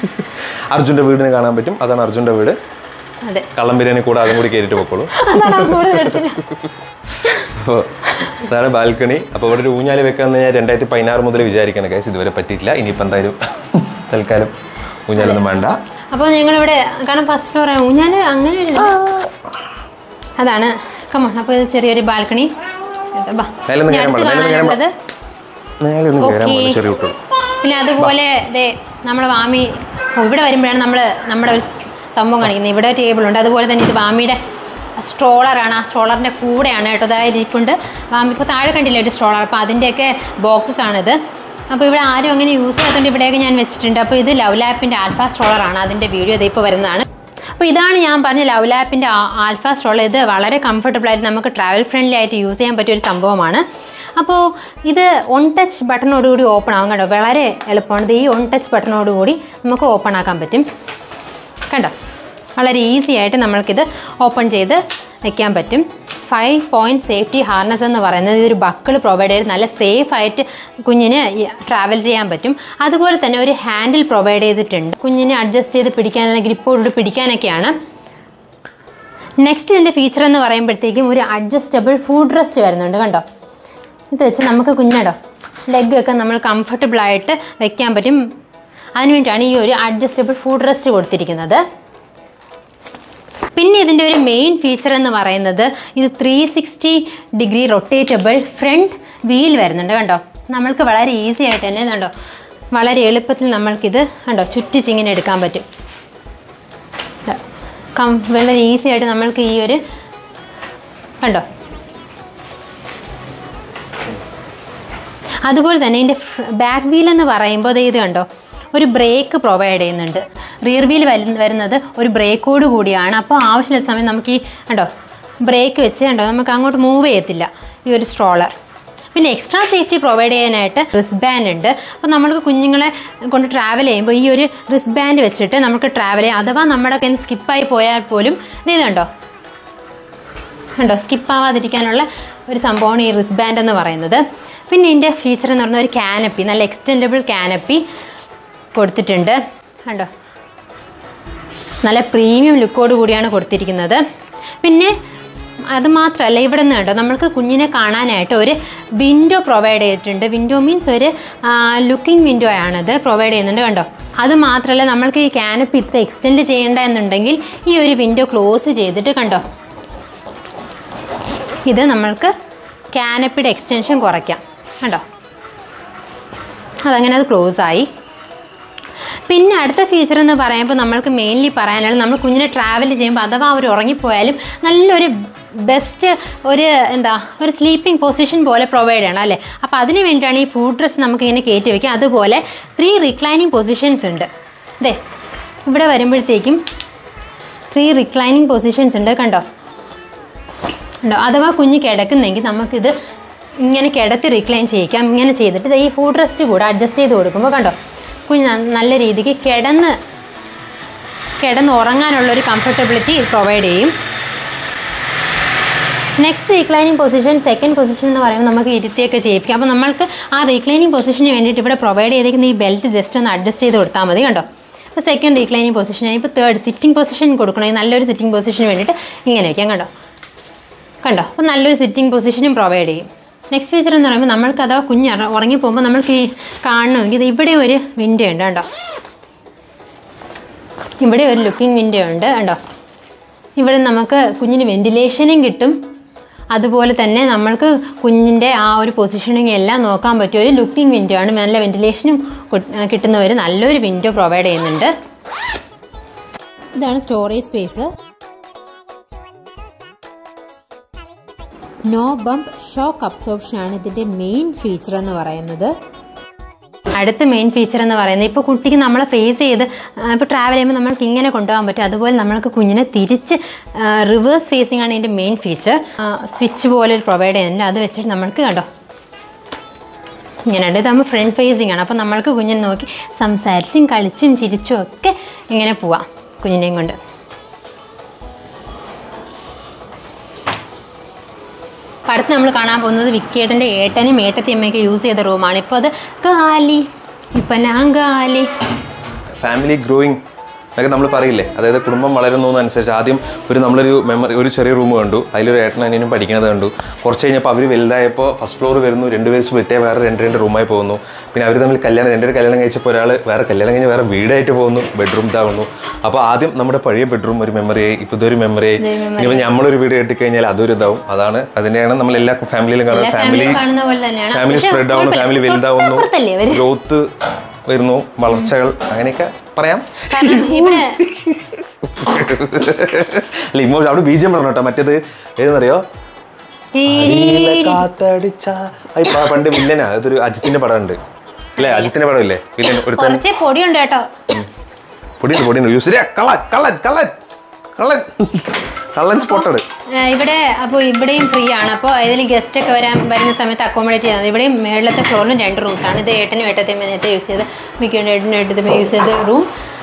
Speaker 2: അർജുൻ്റെ വീടിന് കാണാൻ പറ്റും അതാണ് അർജുൻ്റെ വീട്
Speaker 1: അതെ
Speaker 2: കള്ളം ബിരിയാണി കൂടെ അതും കൂടി കയറിയിട്ട് പൊക്കോളൂ
Speaker 1: അതാണ് അവൻ കൂടുതൽ എടുത്തില്ല
Speaker 2: അപ്പോൾ അതാണ് ബാൽക്കണി അപ്പോൾ ഇവിടെ ഒരു ഊഞ്ഞാല് വെക്കാന്ന് ഞാൻ രണ്ടായിരത്തി പതിനാറ് മുതൽ വിചാരിക്കണം കേസ് ഇതുവരെ പറ്റിയിട്ടില്ല ഇനിയിപ്പോൾ എന്തായാലും തൽക്കാലം ഊഞ്ഞാലൊന്നും വേണ്ട
Speaker 1: അപ്പോൾ ഞങ്ങളിവിടെ കാരണം ഫസ്റ്റ് ഫ്ലോർ ഊഞ്ഞാല് അങ്ങനെ ഒരു ഇത്. അതാണ് കമോൺ അപ്പോൾ ഇത് ചെറിയൊരു ബാൽക്കണി ബാ
Speaker 2: മേലൊന്നും
Speaker 1: ഇനി
Speaker 2: കയറാൻ
Speaker 1: അടുത്ത്
Speaker 2: പാടില്ല, മേലൊന്നും
Speaker 1: കാണാനുള്ളത്
Speaker 2: നേരെ ഒന്നും കയറാൻ
Speaker 1: ഓക്കേ.
Speaker 2: പോകുന്നു ചെറിയ കുട്ടികൾ
Speaker 1: പിന്നെ അതുപോലെ ദേ നമ്മുടെ വാമി ഓ, ഇവിടെ വരുമ്പോഴാണ് നമ്മൾ നമ്മുടെ ഒരു സംഭവം കാണിക്കുന്നത് ഇവിടെ ടേബിൾ ഉണ്ട് അതുപോലെ തന്നെ ഇത് വാമിയുടെ സ്ട്രോളറാണ് ആ സ്ട്രോളറിൻ്റെ കൂടെയാണ് കേട്ടോ അതായത് ഇരിപ്പുണ്ട് വാമി ഇപ്പോൾ താഴെ കണ്ടില്ലേ ഒരു സ്ട്രോളർ അപ്പോൾ അതിൻ്റെയൊക്കെ ബോക്സസ് ആണിത് അപ്പോൾ ഇവിടെ ആരും അങ്ങനെ യൂസ് ചെയ്യാത്തതുകൊണ്ട് ഇവിടെയൊക്കെ ഞാൻ വെച്ചിട്ടുണ്ട് അപ്പോൾ ഇത് ലവ് ലാപ്പിൻ്റെ ആൽഫ സ്ട്രോളറാണ് അതിൻ്റെ വീഡിയോ ഇത് ഇപ്പോൾ വരുന്നതാണ് അപ്പോൾ ഇതാണ് ഞാൻ പറഞ്ഞ ലവ് ലാപ്പിൻ്റെ ആൽഫ സ്ട്രോളർ ഇത് വളരെ കംഫർട്ടബിൾ ആയിട്ട് നമുക്ക് ട്രാവൽ ഫ്രണ്ട്ലി ആയിട്ട് യൂസ് ചെയ്യാൻ പറ്റിയ ഒരു സംഭവമാണ് അപ്പോൾ ഇത് ഓൺ ടച്ച് ബട്ടണോടുകൂടി ഓപ്പൺ ആവും കണ്ടോ വളരെ എളുപ്പമാണ് ഇത് ഈ ഓൺ ടച്ച് ബട്ടണോടുകൂടി നമുക്ക് ഓപ്പൺ ആക്കാൻ പറ്റും കണ്ടോ വളരെ ഈസി ആയിട്ട് നമ്മൾക്കിത് ഓപ്പൺ ചെയ്ത് വെക്കാൻ പറ്റും ഫൈവ് പോയിൻറ്റ് സേഫ്റ്റി ഹാർനസ് എന്ന് പറയുന്നത് ഇതൊരു ബക്കിൾ പ്രൊവൈഡ് ചെയ്ത് നല്ല സേഫ് ആയിട്ട് കുഞ്ഞിന് ട്രാവൽ ചെയ്യാൻ പറ്റും അതുപോലെ തന്നെ ഒരു ഹാൻഡിൽ പ്രൊവൈഡ് ചെയ്തിട്ടുണ്ട് കുഞ്ഞിനെ അഡ്ജസ്റ്റ് ചെയ്ത് പിടിക്കാൻ ഗ്രിപ്പോടുകൂടി പിടിക്കാനൊക്കെയാണ് നെക്സ്റ്റ് ഇതിൻ്റെ ഫീച്ചർ എന്ന് പറയുമ്പോഴത്തേക്കും ഒരു അഡ്ജസ്റ്റബിൾ ഫുഡ് റെസ്റ്റ് വരുന്നുണ്ട് കണ്ടോ ഇത് വെച്ച് നമുക്ക് കുഞ്ഞടോ ലെഗ് ഒക്കെ നമ്മൾ കംഫർട്ടബിൾ ആയിട്ട് വെക്കാൻ പറ്റും അതിനുവേണ്ടിയാണ് ഈ ഒരു അഡ്ജസ്റ്റബിൾ ഫുഡ് റെസ്റ്റ് കൊടുത്തിരിക്കുന്നത് പിന്നെ ഇതിൻ്റെ ഒരു മെയിൻ ഫീച്ചർ എന്ന് പറയുന്നത് ഇത് three sixty degree rotatable front wheel വരുന്നുണ്ട് കണ്ടോ നമ്മൾക്ക് വളരെ ഈസി ആയിട്ട് തന്നെ കണ്ടോ വളരെ എളുപ്പത്തിൽ നമ്മൾക്കിത് കണ്ടോ ചുറ്റിച്ചിങ്ങനെ എടുക്കാൻ പറ്റും കം വളരെ ഈസി ആയിട്ട് നമ്മൾക്ക് ഈ ഒരു കണ്ടോ അതുപോലെ തന്നെ ഇതിൻ്റെ ബാക്ക് വീൽ എന്ന് പറയുമ്പോൾ ദേ ഇത് കണ്ടോ ഒരു ബ്രേക്ക് പ്രൊവൈഡ് ചെയ്യുന്നുണ്ട് റിയർ വീൽ വരുന്നത് ഒരു ബ്രേക്കോട് കൂടിയാണ് അപ്പോൾ ആവശ്യമില്ലാത്ത സമയം നമുക്ക് ഈ കണ്ടോ ബ്രേക്ക് വെച്ച് കണ്ടോ നമുക്ക് അങ്ങോട്ട് മൂവ് ചെയ്യത്തില്ല ഈ ഒരു സ്ട്രോളർ പിന്നെ എക്സ്ട്രാ സേഫ്റ്റി പ്രൊവൈഡ് ചെയ്യാനായിട്ട് റിസ് ബാൻഡ് ഉണ്ട് അപ്പോൾ നമ്മൾക്ക് കുഞ്ഞുങ്ങളെ കൊണ്ട് ട്രാവൽ ചെയ്യുമ്പോൾ ഈ ഒരു റിസ് ബാൻഡ് വെച്ചിട്ട് നമുക്ക് ട്രാവൽ ചെയ്യാം അഥവാ നമ്മുടെ കയ്യിൽ നിന്ന് സ്കിപ്പായി പോയാൽ പോലും ഇത് കണ്ടോ കണ്ടോ സ്കിപ്പ് ആവാതിരിക്കാനുള്ള ഒരു സംഭവമാണ് ഈ റിസ് ബാൻഡ് എന്ന് പറയുന്നത് പിന്നെ ഇതിൻ്റെ ഫീച്ചർ എന്ന് പറഞ്ഞാൽ ഒരു കാനപ്പി നല്ല എക്സ്റ്റെൻഡബിൾ കാനപ്പി കൊടുത്തിട്ടുണ്ട് കണ്ടോ നല്ല പ്രീമിയം ലുക്കോട് കൂടിയാണ് കൊടുത്തിരിക്കുന്നത് പിന്നെ അത് മാത്രമല്ല ഇവിടെ നിന്ന് കേട്ടോ നമ്മൾക്ക് കുഞ്ഞിനെ കാണാനായിട്ട് ഒരു വിൻഡോ പ്രൊവൈഡ് ചെയ്തിട്ടുണ്ട് വിൻഡോ മീൻസ് ഒരു ലുക്കിംഗ് വിൻഡോ ആണത് പ്രൊവൈഡ് ചെയ്യുന്നുണ്ട് കണ്ടോ അത് മാത്രമല്ല നമ്മൾക്ക് ഈ കാനപ്പി ഇത്ര എക്സ്റ്റെൻഡ് ചെയ്യേണ്ട എന്നുണ്ടെങ്കിൽ ഈ ഒരു വിൻഡോ ക്ലോസ് ചെയ്തിട്ട് കണ്ടോ ഇത് നമ്മൾക്ക് കാനപ്പിയുടെ എക്സ്റ്റൻഷൻ കുറയ്ക്കാം കണ്ടോ അതങ്ങനെ അത് ക്ലോസ് ആയി പിന്നെ അടുത്ത ഫീച്ചർ എന്ന് പറയുമ്പോൾ നമ്മൾക്ക് മെയിൻലി പറയാനുള്ളത് നമ്മൾ കുഞ്ഞിനെ ട്രാവൽ ചെയ്യുമ്പോൾ അഥവാ അവർ ഉറങ്ങിപ്പോയാലും നല്ലൊരു ബെസ്റ്റ് ഒരു എന്താ ഒരു സ്ലീപ്പിംഗ് പൊസിഷൻ പോലെ പ്രൊവൈഡ് ചെയ്യണം അല്ലേ അപ്പോൾ അതിന് വേണ്ടിയാണ് ഈ ഫുഡ് ഡ്രസ് നമുക്ക് ഇങ്ങനെ കയറ്റി വയ്ക്കുക അതുപോലെ ത്രീ റിക്ലൈനിങ് പൊസിഷൻസ് ഉണ്ട് അതെ ഇവിടെ വരുമ്പോഴത്തേക്കും ത്രീ റിക്ലൈനിങ് പൊസിഷൻസ് ഉണ്ട് കണ്ടോ ഉണ്ടോ അഥവാ കുഞ്ഞ് കിടക്കുന്നെങ്കിൽ നമുക്കിത് ഇങ്ങനെ കിടത്തി റിക്ലൈൻ ചെയ്യിക്കാം ഇങ്ങനെ ചെയ്തിട്ട് ദേ ഈ ഫുഡ് റെസ്റ്റ് കൂടെ അഡ്ജസ്റ്റ് ചെയ്ത് കൊടുക്കുമ്പോൾ കണ്ടോ കുഞ്ഞ് ന- നല്ല രീതിക്ക് കിടന്ന് കിടന്ന് ഉറങ്ങാനുള്ളൊരു കംഫർട്ടബിലിറ്റി പ്രൊവൈഡ് ചെയ്യും next reclining position second position എന്ന് പറയുമ്പോൾ നമുക്ക് ഇരുത്തിയൊക്കെ ചെയ്യിപ്പിക്കാം അപ്പോൾ നമ്മൾക്ക് ആ റീക്ലൈനിങ് പൊസിഷന് വേണ്ടിയിട്ട് ഇവിടെ പ്രൊവൈഡ് ചെയ്തിരിക്കുന്ന ഈ ബെൽറ്റ് ജസ്റ്റ് ഒന്ന് അഡ്ജസ്റ്റ് ചെയ്ത് കൊടുത്താൽ മതി കണ്ടോ അപ്പോൾ സെക്കൻഡ് റീക്ലൈനിങ് പൊസിഷൻ ഇപ്പോൾ തേർഡ് സിറ്റിംഗ് പൊസിഷൻ കൊടുക്കണമെങ്കിൽ നല്ലൊരു സിറ്റിംഗ് പൊസിഷന് വേണ്ടിയിട്ട് ഇങ്ങനെ വയ്ക്കാം കണ്ടോ കണ്ടോ അപ്പോൾ നല്ലൊരു സിറ്റിംഗ് പൊസിഷനും പ്രൊവൈഡ് ചെയ്യും നെക്സ്റ്റ് ഫീച്ചർ എന്ന് പറയുമ്പോൾ നമ്മൾക്ക് അഥവാ കുഞ്ഞ് ഇറ- ഉറങ്ങിപ്പോകുമ്പോൾ നമ്മൾക്ക് ഈ കാണണമെങ്കിൽ ഇത് ഇവിടെ ഒരു വിൻഡോ ഉണ്ട് കണ്ടോ ഇവിടെ ഒരു ലുക്കിംഗ് വിൻഡോ ഉണ്ട് കണ്ടോ ഇവിടെ നമുക്ക് കുഞ്ഞിന് വെന്റിലേഷനും കിട്ടും അതുപോലെ തന്നെ നമ്മൾക്ക് കുഞ്ഞിൻ്റെ ആ ഒരു പൊസിഷനിങ് എല്ലാം നോക്കാൻ പറ്റിയ ഒരു ലുക്കിംഗ് വിൻഡോ ആണ് നല്ല വെന്റിലേഷനും കിട്ടുന്ന ഒരു നല്ലൊരു വിൻഡോ പ്രൊവൈഡ് ചെയ്യുന്നുണ്ട് ഇതാണ് storage space no bump shock absorption ആണ് ഇതിൻ്റെ മെയിൻ ഫീച്ചർ എന്ന് പറയുന്നത് അടുത്ത മെയിൻ ഫീച്ചർ എന്ന് പറയുന്നത് ഇപ്പോൾ കുട്ടിക്ക് നമ്മളെ ഫേസ് ചെയ്ത് ഇപ്പോൾ ട്രാവൽ ചെയ്യുമ്പോൾ നമ്മൾക്ക് ഇങ്ങനെ കൊണ്ടുപോകാൻ പറ്റും അതുപോലെ നമ്മൾക്ക് കുഞ്ഞിനെ തിരിച്ച് റിവേഴ്സ് ഫേസിംഗ് ആണ് ഇതിൻ്റെ മെയിൻ ഫീച്ചർ സ്വിച്ച് പോലെ പ്രൊവൈഡ് ചെയ്യുന്നുണ്ട് അത് വെച്ചിട്ട് നമ്മൾക്ക് കണ്ടോ ഇങ്ങനെയുണ്ട് ഇത് നമ്മൾ ഫ്രണ്ട് ഫേസിംഗ് ആണ് അപ്പോൾ നമ്മൾക്ക് കുഞ്ഞിനെ നോക്കി സംസാരിച്ചും കളിച്ചും ചിരിച്ചും ഒക്കെ ഇങ്ങനെ പോവാം കുഞ്ഞിനെയും കൊണ്ട് അപ്പം അടുത്ത് നമ്മൾ കാണാൻ പോകുന്നത് വിക്കേട്ടൻ്റെ ഏട്ടനും ഏട്ടത്തി അമ്മയൊക്കെ യൂസ് ചെയ്ത റൂമാണ് ഇപ്പോൾ അത് കാലി ഇപ്പം ഞാൻ കാലി
Speaker 2: ഫാമിലി ഗ്രോയിങ് അതൊക്കെ നമ്മൾ പറയില്ലേ അതായത് കുടുംബം വളരുന്നതനുസരിച്ച് ആദ്യം ഒരു നമ്മളൊരു മെമ്മറി ഒരു ചെറിയ റൂം കണ്ടു അതിലൊരു ഏട്ടനും അനിയനും പഠിക്കുന്നത് കണ്ടു കുറച്ച് കഴിഞ്ഞപ്പോൾ അവർ വലുതായപ്പോൾ ഫസ്റ്റ് ഫ്ലോർ വരുന്നു രണ്ട് പേര് വിട്ടേ വേറെ രണ്ട് രണ്ട് റൂമായി പോകുന്നു പിന്നെ അവർ തമ്മിൽ കല്യാണം രണ്ടുപേർ കല്യാണം കഴിച്ചപ്പോൾ ഒരാൾ വേറെ കല്യാണം കഴിഞ്ഞ് വേറെ വീടായിട്ട് പോകുന്നു ബെഡ്റൂം ഇതാവുന്നു അപ്പോൾ ആദ്യം നമ്മുടെ പഴയ ബെഡ്റൂം ഒരു മെമ്മറിയായി ഇപ്പോൾ ഇതൊരു മെമ്മറിയായി ഇനിയിപ്പോൾ നമ്മളൊരു വീട് കെട്ടിക്കഴിഞ്ഞാൽ അതൊരു ഇതാവും അതാണ് അതിൻ്റെയാണ് നമ്മൾ എല്ലാ ഫാമിലിയിലും കാണുന്നത് ഫാമിലി
Speaker 1: ഫാമിലി കാണുന്ന പോലെ തന്നെയാണ്
Speaker 2: ഫാമിലി
Speaker 1: പക്ഷെ
Speaker 2: സ്പ്രെഡ് ആവുന്നു
Speaker 1: കുഴപ്പമില്ല.
Speaker 2: ഫാമിലി വലുതാവുന്നു
Speaker 1: തൊട്ടപ്പുറത്തല്ലേ അവര്
Speaker 2: ഗ്രോത്ത് വരുന്നു വളർച്ചകൾ അങ്ങനെയൊക്കെ പറയാം
Speaker 1: കാരണം ഇവിടെ
Speaker 2: അല്ല ഇമ്മോ അവിടെ ബീജം പറഞ്ഞു കേട്ടോ മറ്റേത് ഏതെന്നറിയോ അടിയിലെ കാത്തടിച്ച ആ, ഇപ്പൊ പണ്ട് വില്ലനാ അതൊരു അജിത്തിന്റെ പടം ഉണ്ട് അല്ലേ അജിത്തിന്റെ പടം ഇല്ലേ വില്ലൻ ഒരുത്തൻ
Speaker 1: കുറച്ച് പൊടിയുണ്ട് കേട്ടോ
Speaker 2: പൊടിയുണ്ട് പൊടിയുണ്ട് യൂസ് കള്ളൻ കള്ളൻ കള്ളൻ കള്ളൻ കള്ളൻ സ്പോട്ടഡ്
Speaker 1: ആ, ഇവിടെ അപ്പോൾ ഇവിടെയും ഫ്രീ ആണ് അപ്പോൾ ഏതെങ്കിലും ഗസ്റ്റ് ഒക്കെ വരാൻ വരുന്ന സമയത്ത് അക്കോമഡേറ്റ് ചെയ്യുന്നത് ഇവിടെയും മേളിലത്തെ ഫ്ലോറിലും രണ്ട് റൂംസ് ആണ് ഇത് ഏട്ടനും ഏട്ടത്തെയും നേരത്തെ യൂസ് ചെയ്ത് മിക്കയുടെ ഏട്ടനും ഏട്ടത്തെയും യൂസ് ചെയ്ത റൂം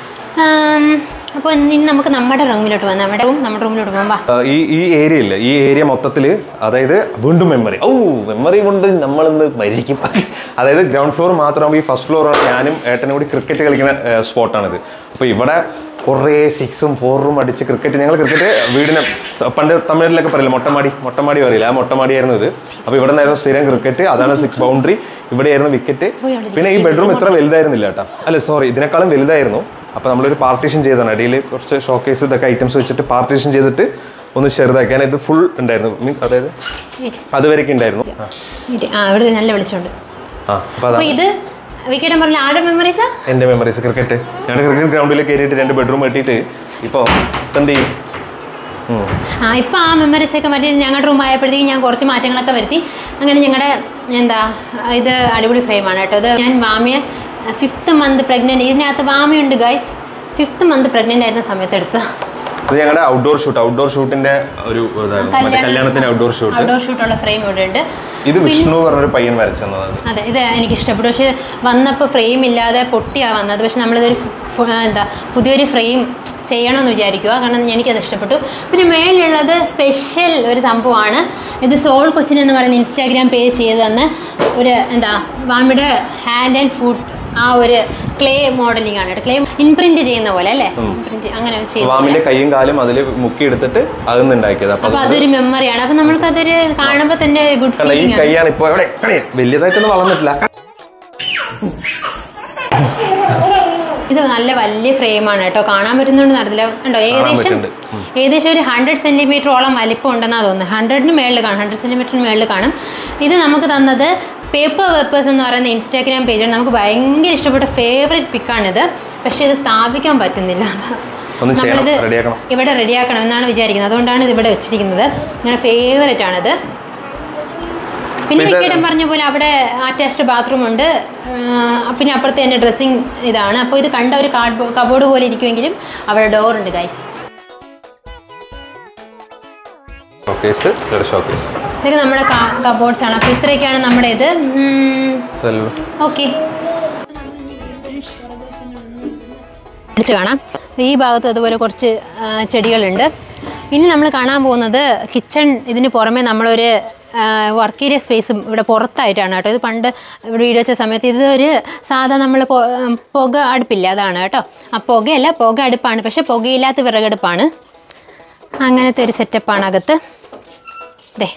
Speaker 1: അപ്പോൾ ഇനി നമുക്ക് നമ്മുടെ റൂമിലോട്ട് പോകാം നമ്മുടെ റൂം നമ്മുടെ റൂമിലോട്ട് പോകാം വാ
Speaker 2: ഈ ഈ ഏരിയ ഇല്ല ഈ ഏരിയ മൊത്തത്തിൽ അതായത് വീണ്ടും മെമ്മറി ഓ മെമ്മറി കൊണ്ട് നമ്മളിന്ന് മരിക്കും അതായത് ഗ്രൗണ്ട് ഫ്ലോർ മാത്രമാകുമ്പോൾ ഈ ഫസ്റ്റ് ഫ്ലോറാണ് ഞാനും ഏട്ടനും കൂടി ക്രിക്കറ്റ് കളിക്കുന്ന സ്പോട്ടാണിത് അപ്പോൾ ഇവിടെ കുറേ സിക്സും ഫോറും അടിച്ച് ക്രിക്കറ്റ് ഞങ്ങൾ ക്രിക്കറ്റ് വീടിന് പണ്ട് തമിഴിലൊക്കെ പറയില്ല മൊട്ടമാടി മൊട്ടമാടി പറയില്ല ആ മൊട്ടമാടിയായിരുന്നു ഇത് അപ്പോൾ ഇവിടെ നിന്നായിരുന്നു സ്ഥിരം ക്രിക്കറ്റ് അതാണ് സിക്സ് ബൗണ്ടറി ഇവിടെയായിരുന്നു വിക്കറ്റ് പിന്നെ ഈ ബെഡ്റൂം ഇത്ര വലുതായിരുന്നില്ല കേട്ടോ അല്ല സോറി ഇതിനേക്കാളും വലുതായിരുന്നു അപ്പോൾ നമ്മളൊരു പാർട്ടീഷൻ ചെയ്തതാണ് അടിയിൽ കുറച്ച് ഷോക്കേസ് ഇതൊക്കെ ഐറ്റംസ് വെച്ചിട്ട് പാർട്ടീഷൻ ചെയ്തിട്ട് ഒന്ന് ചെറുതാക്കി കാരണം ഇത് ഫുൾ ഉണ്ടായിരുന്നു മീൻ അതായത് അതുവരെയൊക്കെ ഉണ്ടായിരുന്നു ആ
Speaker 1: ഇരി. ആ ഇവിടെ നല്ല വെളിച്ചമുണ്ട്
Speaker 2: ആ അപ്പോൾ
Speaker 1: അപ്പോൾ
Speaker 2: അതാണ്
Speaker 1: ഇത് വിക്കറ്റം പറഞ്ഞ ആരുടെ മെമ്മറീസാ
Speaker 2: എൻ്റെ മെമ്മറീസ് ക്രിക്കറ്റ് ഞാൻ ക്രിക്കറ്റ് ഗ്രൗണ്ടിൽ കയറിയിട്ട് രണ്ട് ബെഡ്റൂം കെട്ടിയിട്ട് ഇപ്പോൾ ഇപ്പം എന്ത് ചെയ്യും ഉം.
Speaker 1: ആ ഇപ്പം ആ മെമ്മറീസ് ഒക്കെ മറ്റേ ഞങ്ങളുടെ റൂം ആയപ്പോഴത്തേക്കും ഞാൻ കുറച്ച് മാറ്റങ്ങളൊക്കെ വരുത്തി അങ്ങനെ ഞങ്ങളുടെ എന്താ ഇത് അടിപൊളി ഫ്രെയിമാണ് കേട്ടോ ഇത് ഞാൻ വാമിയെ ഫിഫ്ത്ത് മന്ത് പ്രഗ്നൻറ്റ് ഇതിനകത്ത് വാമിയുണ്ട് ഗൈസ് ഫിഫ്ത്ത് മന്ത് പ്രഗ്നൻ്റ് ആയിരുന്ന സമയത്ത് എടുത്ത
Speaker 2: ഇത് ഞങ്ങളുടെ ഔട്ട്ഡോർ ഷൂട്ട് ഔട്ട്ഡോർ ഷൂട്ടിന്റെ ഒരു ഇതായിരുന്നു മറ്റേ കല്യാണത്തിന്റെ ഔട്ട്ഡോർ ഷൂട്ട്
Speaker 1: ഔട്ട്ഡോർ ഷൂട്ടുള്ള ഫ്രെയിം ഇവിടെ ഉണ്ട്
Speaker 2: ഇത് വിഷ്ണു പറഞ്ഞൊരു പയ്യൻ വരച്ചെന്നതാണ്
Speaker 1: അതെ ഇത് എനിക്ക് ഇഷ്ടപ്പെട്ടു പക്ഷേ വന്നപ്പോൾ ഫ്രെയിം ഇല്ലാതെ പൊട്ടിയാണ് വന്നത് പക്ഷെ നമ്മളിതൊരു ഫു- എന്താ പുതിയൊരു ഫ്രെയിം ചെയ്യണമെന്ന് വിചാരിക്കുക കാരണം എനിക്കത് ഇഷ്ടപ്പെട്ടു പിന്നെ മേളിലുള്ളത് സ്പെഷ്യൽ ഒരു സംഭവമാണ് ഇത് സോൾ കൊച്ചിൻ എന്ന് പറയുന്ന ഇൻസ്റ്റാഗ്രാം പേജ് ചെയ്ത് തന്ന ഒരു എന്താ വാമിയുടെ ഹാൻഡ് ആൻഡ് ഫുഡ് ആ ഒരു ക്ലേ മോഡലിംഗ് ആണ് ക്ലേ ഇൻപ്രിന്റ് ചെയ്യുന്ന പോലെ അല്ലേ ഇൻപ്രിന്റ് അങ്ങനെ ചെയ്തു
Speaker 2: വാമിന്റെ കൈയും കാലും അതിൽ മുക്കി എടുത്തിട്ട് അതിൽ ഉണ്ടാക്കിയത് അപ്പൊ
Speaker 1: അപ്പൊ അതൊരു മെമ്മറിയാണ് അപ്പൊ നമ്മൾക്കതൊരു കാണുമ്പോൾ തന്നെ ഒരു ഗുഡ്
Speaker 2: കണ്ട ഈ
Speaker 1: ഫീലിംഗ് ആണ്
Speaker 2: കൈയാണ് ഇപ്പൊ എവിടെ കണി വലിയതായിട്ടൊന്നും വളർന്നിട്ടില്ല
Speaker 1: ഇത് നല്ല വലിയ ഫ്രെയിമാണ് കേട്ടോ കാണാൻ പറ്റുന്നുണ്ടെന്ന് അറിയില്ല കണ്ടോ ഏകദേശം
Speaker 2: പറ്റുന്നുണ്ട്.
Speaker 1: ഏകദേശം ഒരു ഹൺഡ്രഡ് സെൻറ്റിമീറ്ററോളം വലിപ്പം ഉണ്ടെന്നാണ് തോന്നുന്നത് ഹൺഡ്രഡിന് മേളിൽ കാണും ഹൺഡ്രഡ് സെൻറ്റിമീറ്ററിന് മേളിൽ കാണും ഇത് നമുക്ക് തന്നത് പേപ്പർ വെപ്പേഴ്സ് എന്ന് പറയുന്ന ഇൻസ്റ്റാഗ്രാം പേജാണ് നമുക്ക് ഭയങ്കര ഇഷ്ടപ്പെട്ട ഫേവറേറ്റ് പിക്കാണിത് പക്ഷേ ഇത് സ്ഥാപിക്കാൻ പറ്റുന്നില്ല
Speaker 2: ഒന്ന് ചെയ്യണം
Speaker 1: നമ്മളിത്
Speaker 2: റെഡിയാക്കണം
Speaker 1: ഇവിടെ റെഡിയാക്കണം എന്നാണ് വിചാരിക്കുന്നത് അതുകൊണ്ടാണ് ഇത് ഇവിടെ വെച്ചിരിക്കുന്നത് ഞങ്ങളുടെ ഫേവറേറ്റ് ആണിത് പിന്നെ
Speaker 2: ഇത്
Speaker 1: വിക്കറ്റം പറഞ്ഞ പോലെ അവിടെ അറ്റാച്ച്ഡ് ബാത്റൂം ഉണ്ട് ആ, പിന്നെ അപ്പുറത്തെ എൻ്റെ ഡ്രസ്സിങ് ഇതാണ് അപ്പോൾ ഇത് കണ്ട ഒരു കാർഡ് കബോർഡ് പോലെ ഇരിക്കുമെങ്കിലും അവിടെ ഡോർ ഉണ്ട് ഗൈസ്
Speaker 2: ഷോക്കേസ് ഇവിടെ ഷോക്കേസ്
Speaker 1: ഇതൊക്കെ നമ്മുടെ കബോർഡ്സ് ആണ് അപ്പോൾ ഇത്രയൊക്കെയാണ് നമ്മുടെ ഇത്
Speaker 2: അതല്ലോ
Speaker 1: ഓക്കെ അടിച്ച് കാണാം ഈ ഭാഗത്തും അതുപോലെ കുറച്ച് ആ, ചെടികളുണ്ട് ഇനി നമ്മൾ കാണാൻ പോകുന്നത് കിച്ചൺ ഇതിന് പുറമെ നമ്മളൊരു വർക്ക് ഏരിയ സ്പേസും ഇവിടെ പുറത്തായിട്ടാണ് കേട്ടോ ഇത് പണ്ട് ഇവിടെ വീഡിയോ വെച്ച സമയത്ത് ഇതൊരു സാധാ നമ്മൾ പുക അടുപ്പില്ല അതാണ് കേട്ടോ ആ പുകയല്ല പുക അടുപ്പാണ് പക്ഷെ പുകയില്ലാത്ത വിറകടുപ്പാണ് അങ്ങനത്തെ ഒരു സെറ്റപ്പാണ് അകത്ത് ദേ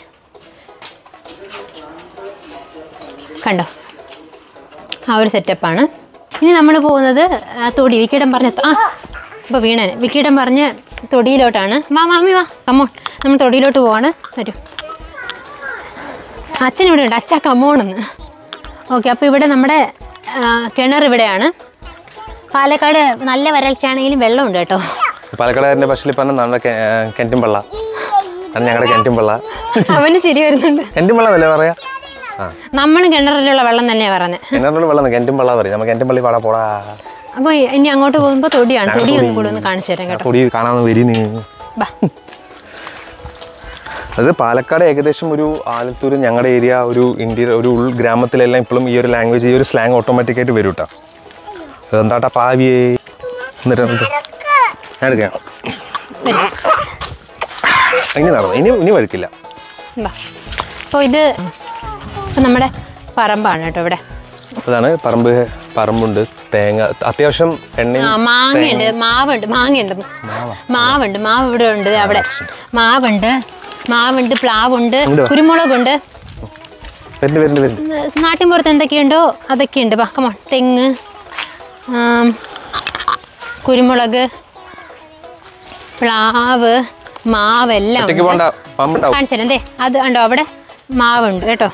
Speaker 1: കണ്ടോ ആ ഒരു സെറ്റപ്പാണ് ഇനി നമ്മൾ പോകുന്നത് ആ, തൊടി വിക്കിടം പറഞ്ഞ ആ ഇപ്പോൾ വീണന് വിക്കിടം പറഞ്ഞ് തൊടിയിലോട്ടാണ് വാ മാമി വാ കമ്മോൺ നമ്മൾ തൊടിയിലോട്ട് പോവാണ് വരൂ അച്ഛൻ ഇവിടെ ഉണ്ട് അച്ഛ കമ്മോണെന്ന് ഓക്കെ അപ്പോൾ ഇവിടെ നമ്മുടെ ആ, കിണർ ഇവിടെയാണ് പാലക്കാട് നല്ല വരൾച്ചയാണെങ്കിലും വെള്ളമുണ്ട് കേട്ടോ
Speaker 2: പാലക്കാടുകാരൻ്റെ ഭാഷയിൽ പറഞ്ഞ നമ്മുടെ കെൻറ്റും പള്ള അത് ഞങ്ങളുടെ കെൻറ്റും പള്ള
Speaker 1: അവന് ചിരി വരുന്നുണ്ട്
Speaker 2: കെൻറ്റും പള്ള എന്നല്ലേ പറയാ ആ
Speaker 1: നമ്മൾ കിണറിലുള്ള വെള്ളം തന്നെയാണ് പറയുന്നത്
Speaker 2: എന്നോട് വെള്ളം കെൻറ്റും പള്ള പറയും നമുക്ക് കെൻറ്റും പള്ളി പാടാ പോടാ
Speaker 1: അപ്പോൾ ഇനി അങ്ങോട്ട് പോകുമ്പോൾ തൊടിയാണ് തൊടി ഒന്നും കൂടെ ഒന്ന് കാണിച്ചു തരാം കേട്ടോ
Speaker 2: പൊടി കാണാൻ വരി നീ
Speaker 1: ബാ
Speaker 2: അത് പാലക്കാട് ഏകദേശം ഒരു ആലത്തൂർ ഞങ്ങളുടെ ഏരിയ ഒരു ഇന്ത്യ ഒരു ഉൾ ഗ്രാമത്തിലെല്ലാം ഇപ്പോഴും ഈ ഒരു ലാംഗ്വേജ് ഈ ഒരു സ്ലാങ് ഓട്ടോമാറ്റിക്കായിട്ട് വരും കേട്ടോ എന്താട്ടാ പാവിയേ എന്നിട്ട് എന്ത്? ഞാൻ എടുക്കാം
Speaker 1: വരും
Speaker 2: ഇനി നടന്നു ഇനി ഇനി വഴുക്കില്ല
Speaker 1: ബാ അപ്പോൾ ഇത് ഇപ്പം നമ്മുടെ പറമ്പാണ് കേട്ടോ ഇവിടെ
Speaker 2: അതാണ് പറമ്പ് പറമ്പുണ്ട് തേങ്ങ അത്യാവശ്യം എണ്ണയും
Speaker 1: ആ മാങ്ങയുണ്ട് മാവുണ്ട് മാങ്ങയുണ്ട് മാവുണ്ട് മാവ് ഇവിടെ ഉണ്ട് ദേ അവിടെ മാവുണ്ട് മാവുണ്ട് പ്ലാവുണ്ട് കുരുമുളകുണ്ട്
Speaker 2: വരുന്നുണ്ട് വരുന്നുണ്ട് വരുന്നുണ്ട്
Speaker 1: നാട്ടിൻപുറത്ത് എന്തൊക്കെയുണ്ടോ അതൊക്കെയുണ്ട് വാ കമോൺ തെങ്ങ് ആം, കുരുമുളക് പ്ലാവ് മാവെല്ലാം
Speaker 2: ഒറ്റയ്ക്ക് പോണ്ട പാമ്പുണ്ടാവും
Speaker 1: കാണിച്ചാലും എന്തേ അത് കണ്ടോ അവിടെ മാവുണ്ട് കേട്ടോ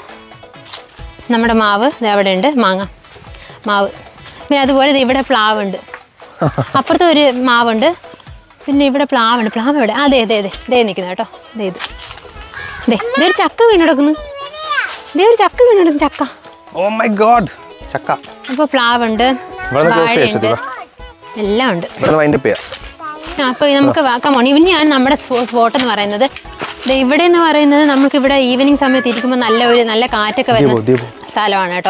Speaker 1: നമ്മുടെ മാവ് ദേ അവിടെ ഉണ്ട് മാങ്ങ മാവ് പിന്നെ അതുപോലെ ദേ ഇവിടെ പ്ലാവുണ്ട് അപ്പുറത്ത് ഒരു മാവുണ്ട് പിന്നെ ഇവിടെ പ്ലാവുണ്ട് പ്ലാവ് എവിടെ അതെ അതെ അതെ ദേ നിൽക്കുന്നു കേട്ടോ ദേ ഇത് ദേ ദേ ഒരു ചക്ക വീണ് കിടക്കുന്നു ദേ ഒരു ചക്ക വീണ് കിടക്കുന്നു ചക്ക
Speaker 2: ഓ മൈ ഗോഡ് ചക്ക
Speaker 1: അപ്പോൾ പ്ലാവുണ്ട്
Speaker 2: ഇവിടെ ക്ലോസ് ചെയ്യാം
Speaker 1: വാഴയുണ്ട്
Speaker 2: ശരി
Speaker 1: എല്ലാം ഉണ്ട്
Speaker 2: ഇവിടെ വൈൻഡപ്പ് ചെയ്യാം
Speaker 1: അപ്പോൾ നമുക്ക് കമോൺ ഇവനെയാണ് നമ്മുടെ സ്പോട്ട് എന്ന് പറയുന്നത് ദേ ഇവിടെ എന്ന് പറയുന്നത് നമുക്ക് ഇവിടെ ഈവനിങ് സമയത്ത് ഇരിക്കുമ്പോൾ നല്ല ഒരു നല്ല കാറ്റൊക്കെ വരുന്ന
Speaker 2: ദീപു, ദീപു.
Speaker 1: സ്ഥലമാണ് കേട്ടോ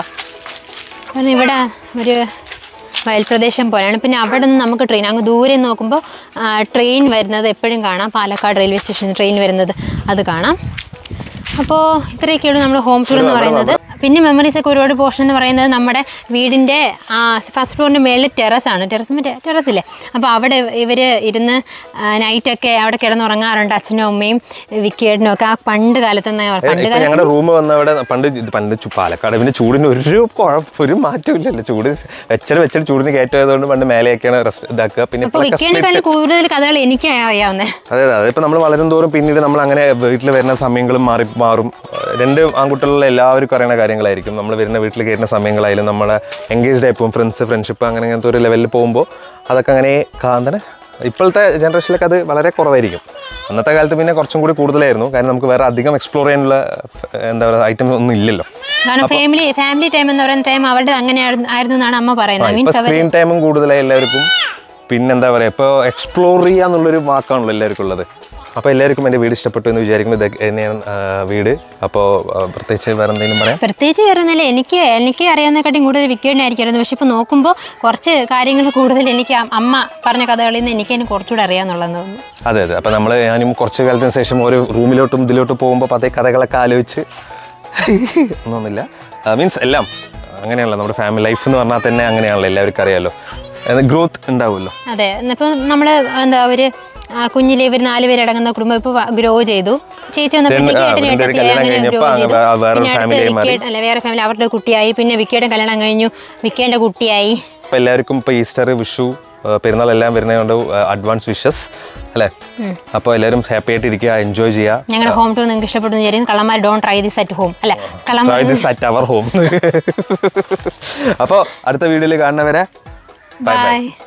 Speaker 1: കാരണം ഇവിടെ ഒരു വയൽപ്രദേശം പോലെയാണ് പിന്നെ അവിടെ നിന്ന് നമുക്ക് ട്രെയിൻ അങ്ങ് ദൂരെ നോക്കുമ്പോൾ ട്രെയിൻ വരുന്നത് എപ്പോഴും കാണാം പാലക്കാട് റെയിൽവേ സ്റ്റേഷനിൽ ട്രെയിൻ വരുന്നത് അത് കാണാം അപ്പോൾ ഇത്രയൊക്കെയുള്ളൂ നമ്മുടെ ഹോം ടൂർ എന്ന് പറയുന്നത് പിന്നെ മെമ്മറീസ് ഒക്കെ ഒരുപാട് പോർഷൻ എന്ന് പറയുന്നത് നമ്മുടെ വീടിൻ്റെ ഫസ്റ്റ് ഫ്ലോറിൻ്റെ മേളിൽ ടെറസാണ് ടെറസ് മറ്റേ ടെറസ് ഇല്ലേ അപ്പോൾ അവിടെ ഇവർ ഇരുന്ന് നൈറ്റൊക്കെ അവിടെ കിടന്നുറങ്ങാറുണ്ട് അച്ഛനും അമ്മയും വിക്കിയേട്ടനും ഒക്കെ ആ പണ്ട് കാലത്ത് നിന്ന് പണ്ട്
Speaker 2: ഇപ്പൊ
Speaker 1: കാലത്ത്
Speaker 2: ഞങ്ങളുടെ റൂം വന്ന അവിടെ പണ്ട് ഇത് പണ്ട് ചു- പാലക്കാട് പിന്നെ ചൂടിന് ഒരു കുഴപ്പം ഒരു മാറ്റവും ഇല്ലല്ലോ ചൂട് വെച്ചട് വെച്ചട് ചൂടിന് കയറ്റമായതുകൊണ്ട് പണ്ട് മേലെയൊക്കെയാണ് റെസ്റ്റ് ഇതാക്കുക പിന്നെ
Speaker 1: അപ്പോൾ
Speaker 2: ഇപ്പോഴൊക്കെ
Speaker 1: വിക്കിയേനെ കണ്ട് കൂടുതൽ കഥകൾ എനിക്ക് അറിയാവുന്നത്
Speaker 2: അതെ അതെ അതിപ്പോൾ നമ്മൾ വളരും തോറും പിന്നീട് നമ്മൾ അങ്ങനെ വീട്ടിൽ വരുന്ന സമയങ്ങളും മാറി മാറും ഏഹ് രണ്ട് ആൺകുട്ടികളുള്ള എല്ലാവർക്കും അറിയുന്ന കാര്യങ്ങളായിരിക്കും നമ്മൾ വരുന്ന വീട്ടിൽ കയറുന്ന സമയങ്ങളായാലും നമ്മുടെ എൻഗേജ്ഡ് ആയി പോകും ഫ്രണ്ട്സ് ഫ്രണ്ട്ഷിപ്പ് അങ്ങനെ അങ്ങനത്തെ ഒരു ലെവലിൽ പോകുമ്പോൾ അതൊക്കെ അങ്ങനെ കാന്തനെ ഇപ്പോഴത്തെ ജനറേഷനിലൊക്കെ അത് വളരെ കുറവായിരിക്കും അന്നത്തെ കാലത്ത് പിന്നെ കുറച്ചും കൂടി കൂടുതലായിരുന്നു കാരണം നമുക്ക് വേറെ അധികം എക്സ്പ്ലോർ ചെയ്യാനുള്ള ഏഹ്, എന്താ പറയുക ഐറ്റംസ് ഒന്നും ഇല്ലല്ലോ
Speaker 1: കാരണം ഫാമിലി ഫാമിലി ടൈം എന്ന് പറയുന്ന ടൈം അവരുടെ അങ്ങനെ ആയിരുന്നു എന്നാണ് അമ്മ പറയുന്നത്
Speaker 2: ഇപ്പൊ
Speaker 1: മീൻസ് അവർ
Speaker 2: സ്ക്രീൻ ടൈമും കൂടുതലായി എല്ലാവർക്കും പിന്നെന്താ പറയുക ഇപ്പോൾ എക്സ്പ്ലോർ ചെയ്യാന്നുള്ളൊരു വാക്കാണല്ലോ എല്ലാവർക്കും ഉള്ളത് അപ്പോൾ എല്ലാവർക്കും എൻ്റെ വീട് ഇഷ്ടപ്പെട്ടു എന്ന് വിചാരിക്കുന്നു ഇത് തന്നെയാണ് ആ, വീട് അപ്പോൾ പ്രത്യേകിച്ച് വേറെ എന്തെങ്കിലും പറയാം
Speaker 1: പ്രത്യേകിച്ച് വരുന്നില്ല എനിക്ക് എനിക്ക് അറിയാവുന്നതിനെക്കാട്ടും കൂടുതൽ വിക്കേണ്ടായിരിക്കുമായിരുന്നു പക്ഷെ ഇപ്പോൾ നോക്കുമ്പോൾ കുറച്ച് കാര്യങ്ങൾ കൂടുതൽ എനിക്ക് അ- അമ്മ പറഞ്ഞ കഥകളിൽ നിന്ന് എനിക്ക് അതിന് കുറച്ചുകൂടെ അറിയാമെന്നുള്ളതെന്ന് തോന്നുന്നു
Speaker 2: അതെ അതെ അപ്പോൾ നമ്മൾ ഞാനും കുറച്ച് കാലത്തിന് ശേഷം ഒരു റൂമിലോട്ടും ഇതിലോട്ടും പോകുമ്പോൾ അതേ കഥകളൊക്കെ ആലോചിച്ച് ഒന്നൊന്നുമില്ല മീൻസ് എല്ലാം അങ്ങനെയാണല്ലോ നമ്മുടെ ഫാമിലി ലൈഫ് എന്ന് പറഞ്ഞാൽ തന്നെ അങ്ങനെയാണല്ലോ എല്ലാവർക്കും അറിയാമല്ലോ ഗ്രോത്ത് ഉണ്ടാവുമല്ലോ
Speaker 1: അതെ ഇപ്പം നമ്മൾ എന്താ ഒരു ആ, കുഞ്ഞിലെ ഇവർ നാല് പേര് അടങ്ങുന്ന കുടുംബം ഇപ്പോൾ ഗ്രോ ചെയ്തു ചേച്ചി വന്നപ്പോഴത്തേക്ക്
Speaker 2: ആ,
Speaker 1: ഏട്ടനും
Speaker 2: രണ്ട് പേര്
Speaker 1: ഏട്ടത്തി
Speaker 2: കല്യാണം
Speaker 1: അങ്ങനെ ഗ്രോ
Speaker 2: കഴിഞ്ഞപ്പോൾ
Speaker 1: ചെയ്തു
Speaker 2: അങ്ങ് വേറെ
Speaker 1: പിന്നെ അടുത്ത്
Speaker 2: family ആയി മാറി.
Speaker 1: വിക്കേട്ട് അല്ല വേറെ ഫാമിലി അവരുടെ കുട്ടിയായി പിന്നെ വിക്കേയുടെ കല്യാണം കഴിഞ്ഞു വിക്കേൻ്റെ കുട്ടിയായി
Speaker 2: അപ്പോൾ എല്ലാവർക്കും ഇപ്പോൾ ഈസ്റ്റർ വിഷു ആ, പെരുന്നാൾ എല്ലാം വരുന്നതുകൊണ്ട് അഡ്വാൻസ് വിഷസ് അല്ലേ അപ്പോൾ എല്ലാവരും ഹാപ്പി ആയിട്ട് ഇരിക്കുക എൻജോയ് ചെയ്യുക
Speaker 1: ഞങ്ങളുടെ ഹോം ടൂർ നിങ്ങൾക്ക് ഇഷ്ടപ്പെടുന്നു വിചാരിക്കുന്നു കള്ളന്മാർ don't try this at home അല്ല കള്ളന്മാർ
Speaker 2: Try this at our home. അപ്പോൾ അടുത്ത വീഡിയോയിൽ കാണുന്നവരെ ബൈ ബൈ
Speaker 1: ബൈ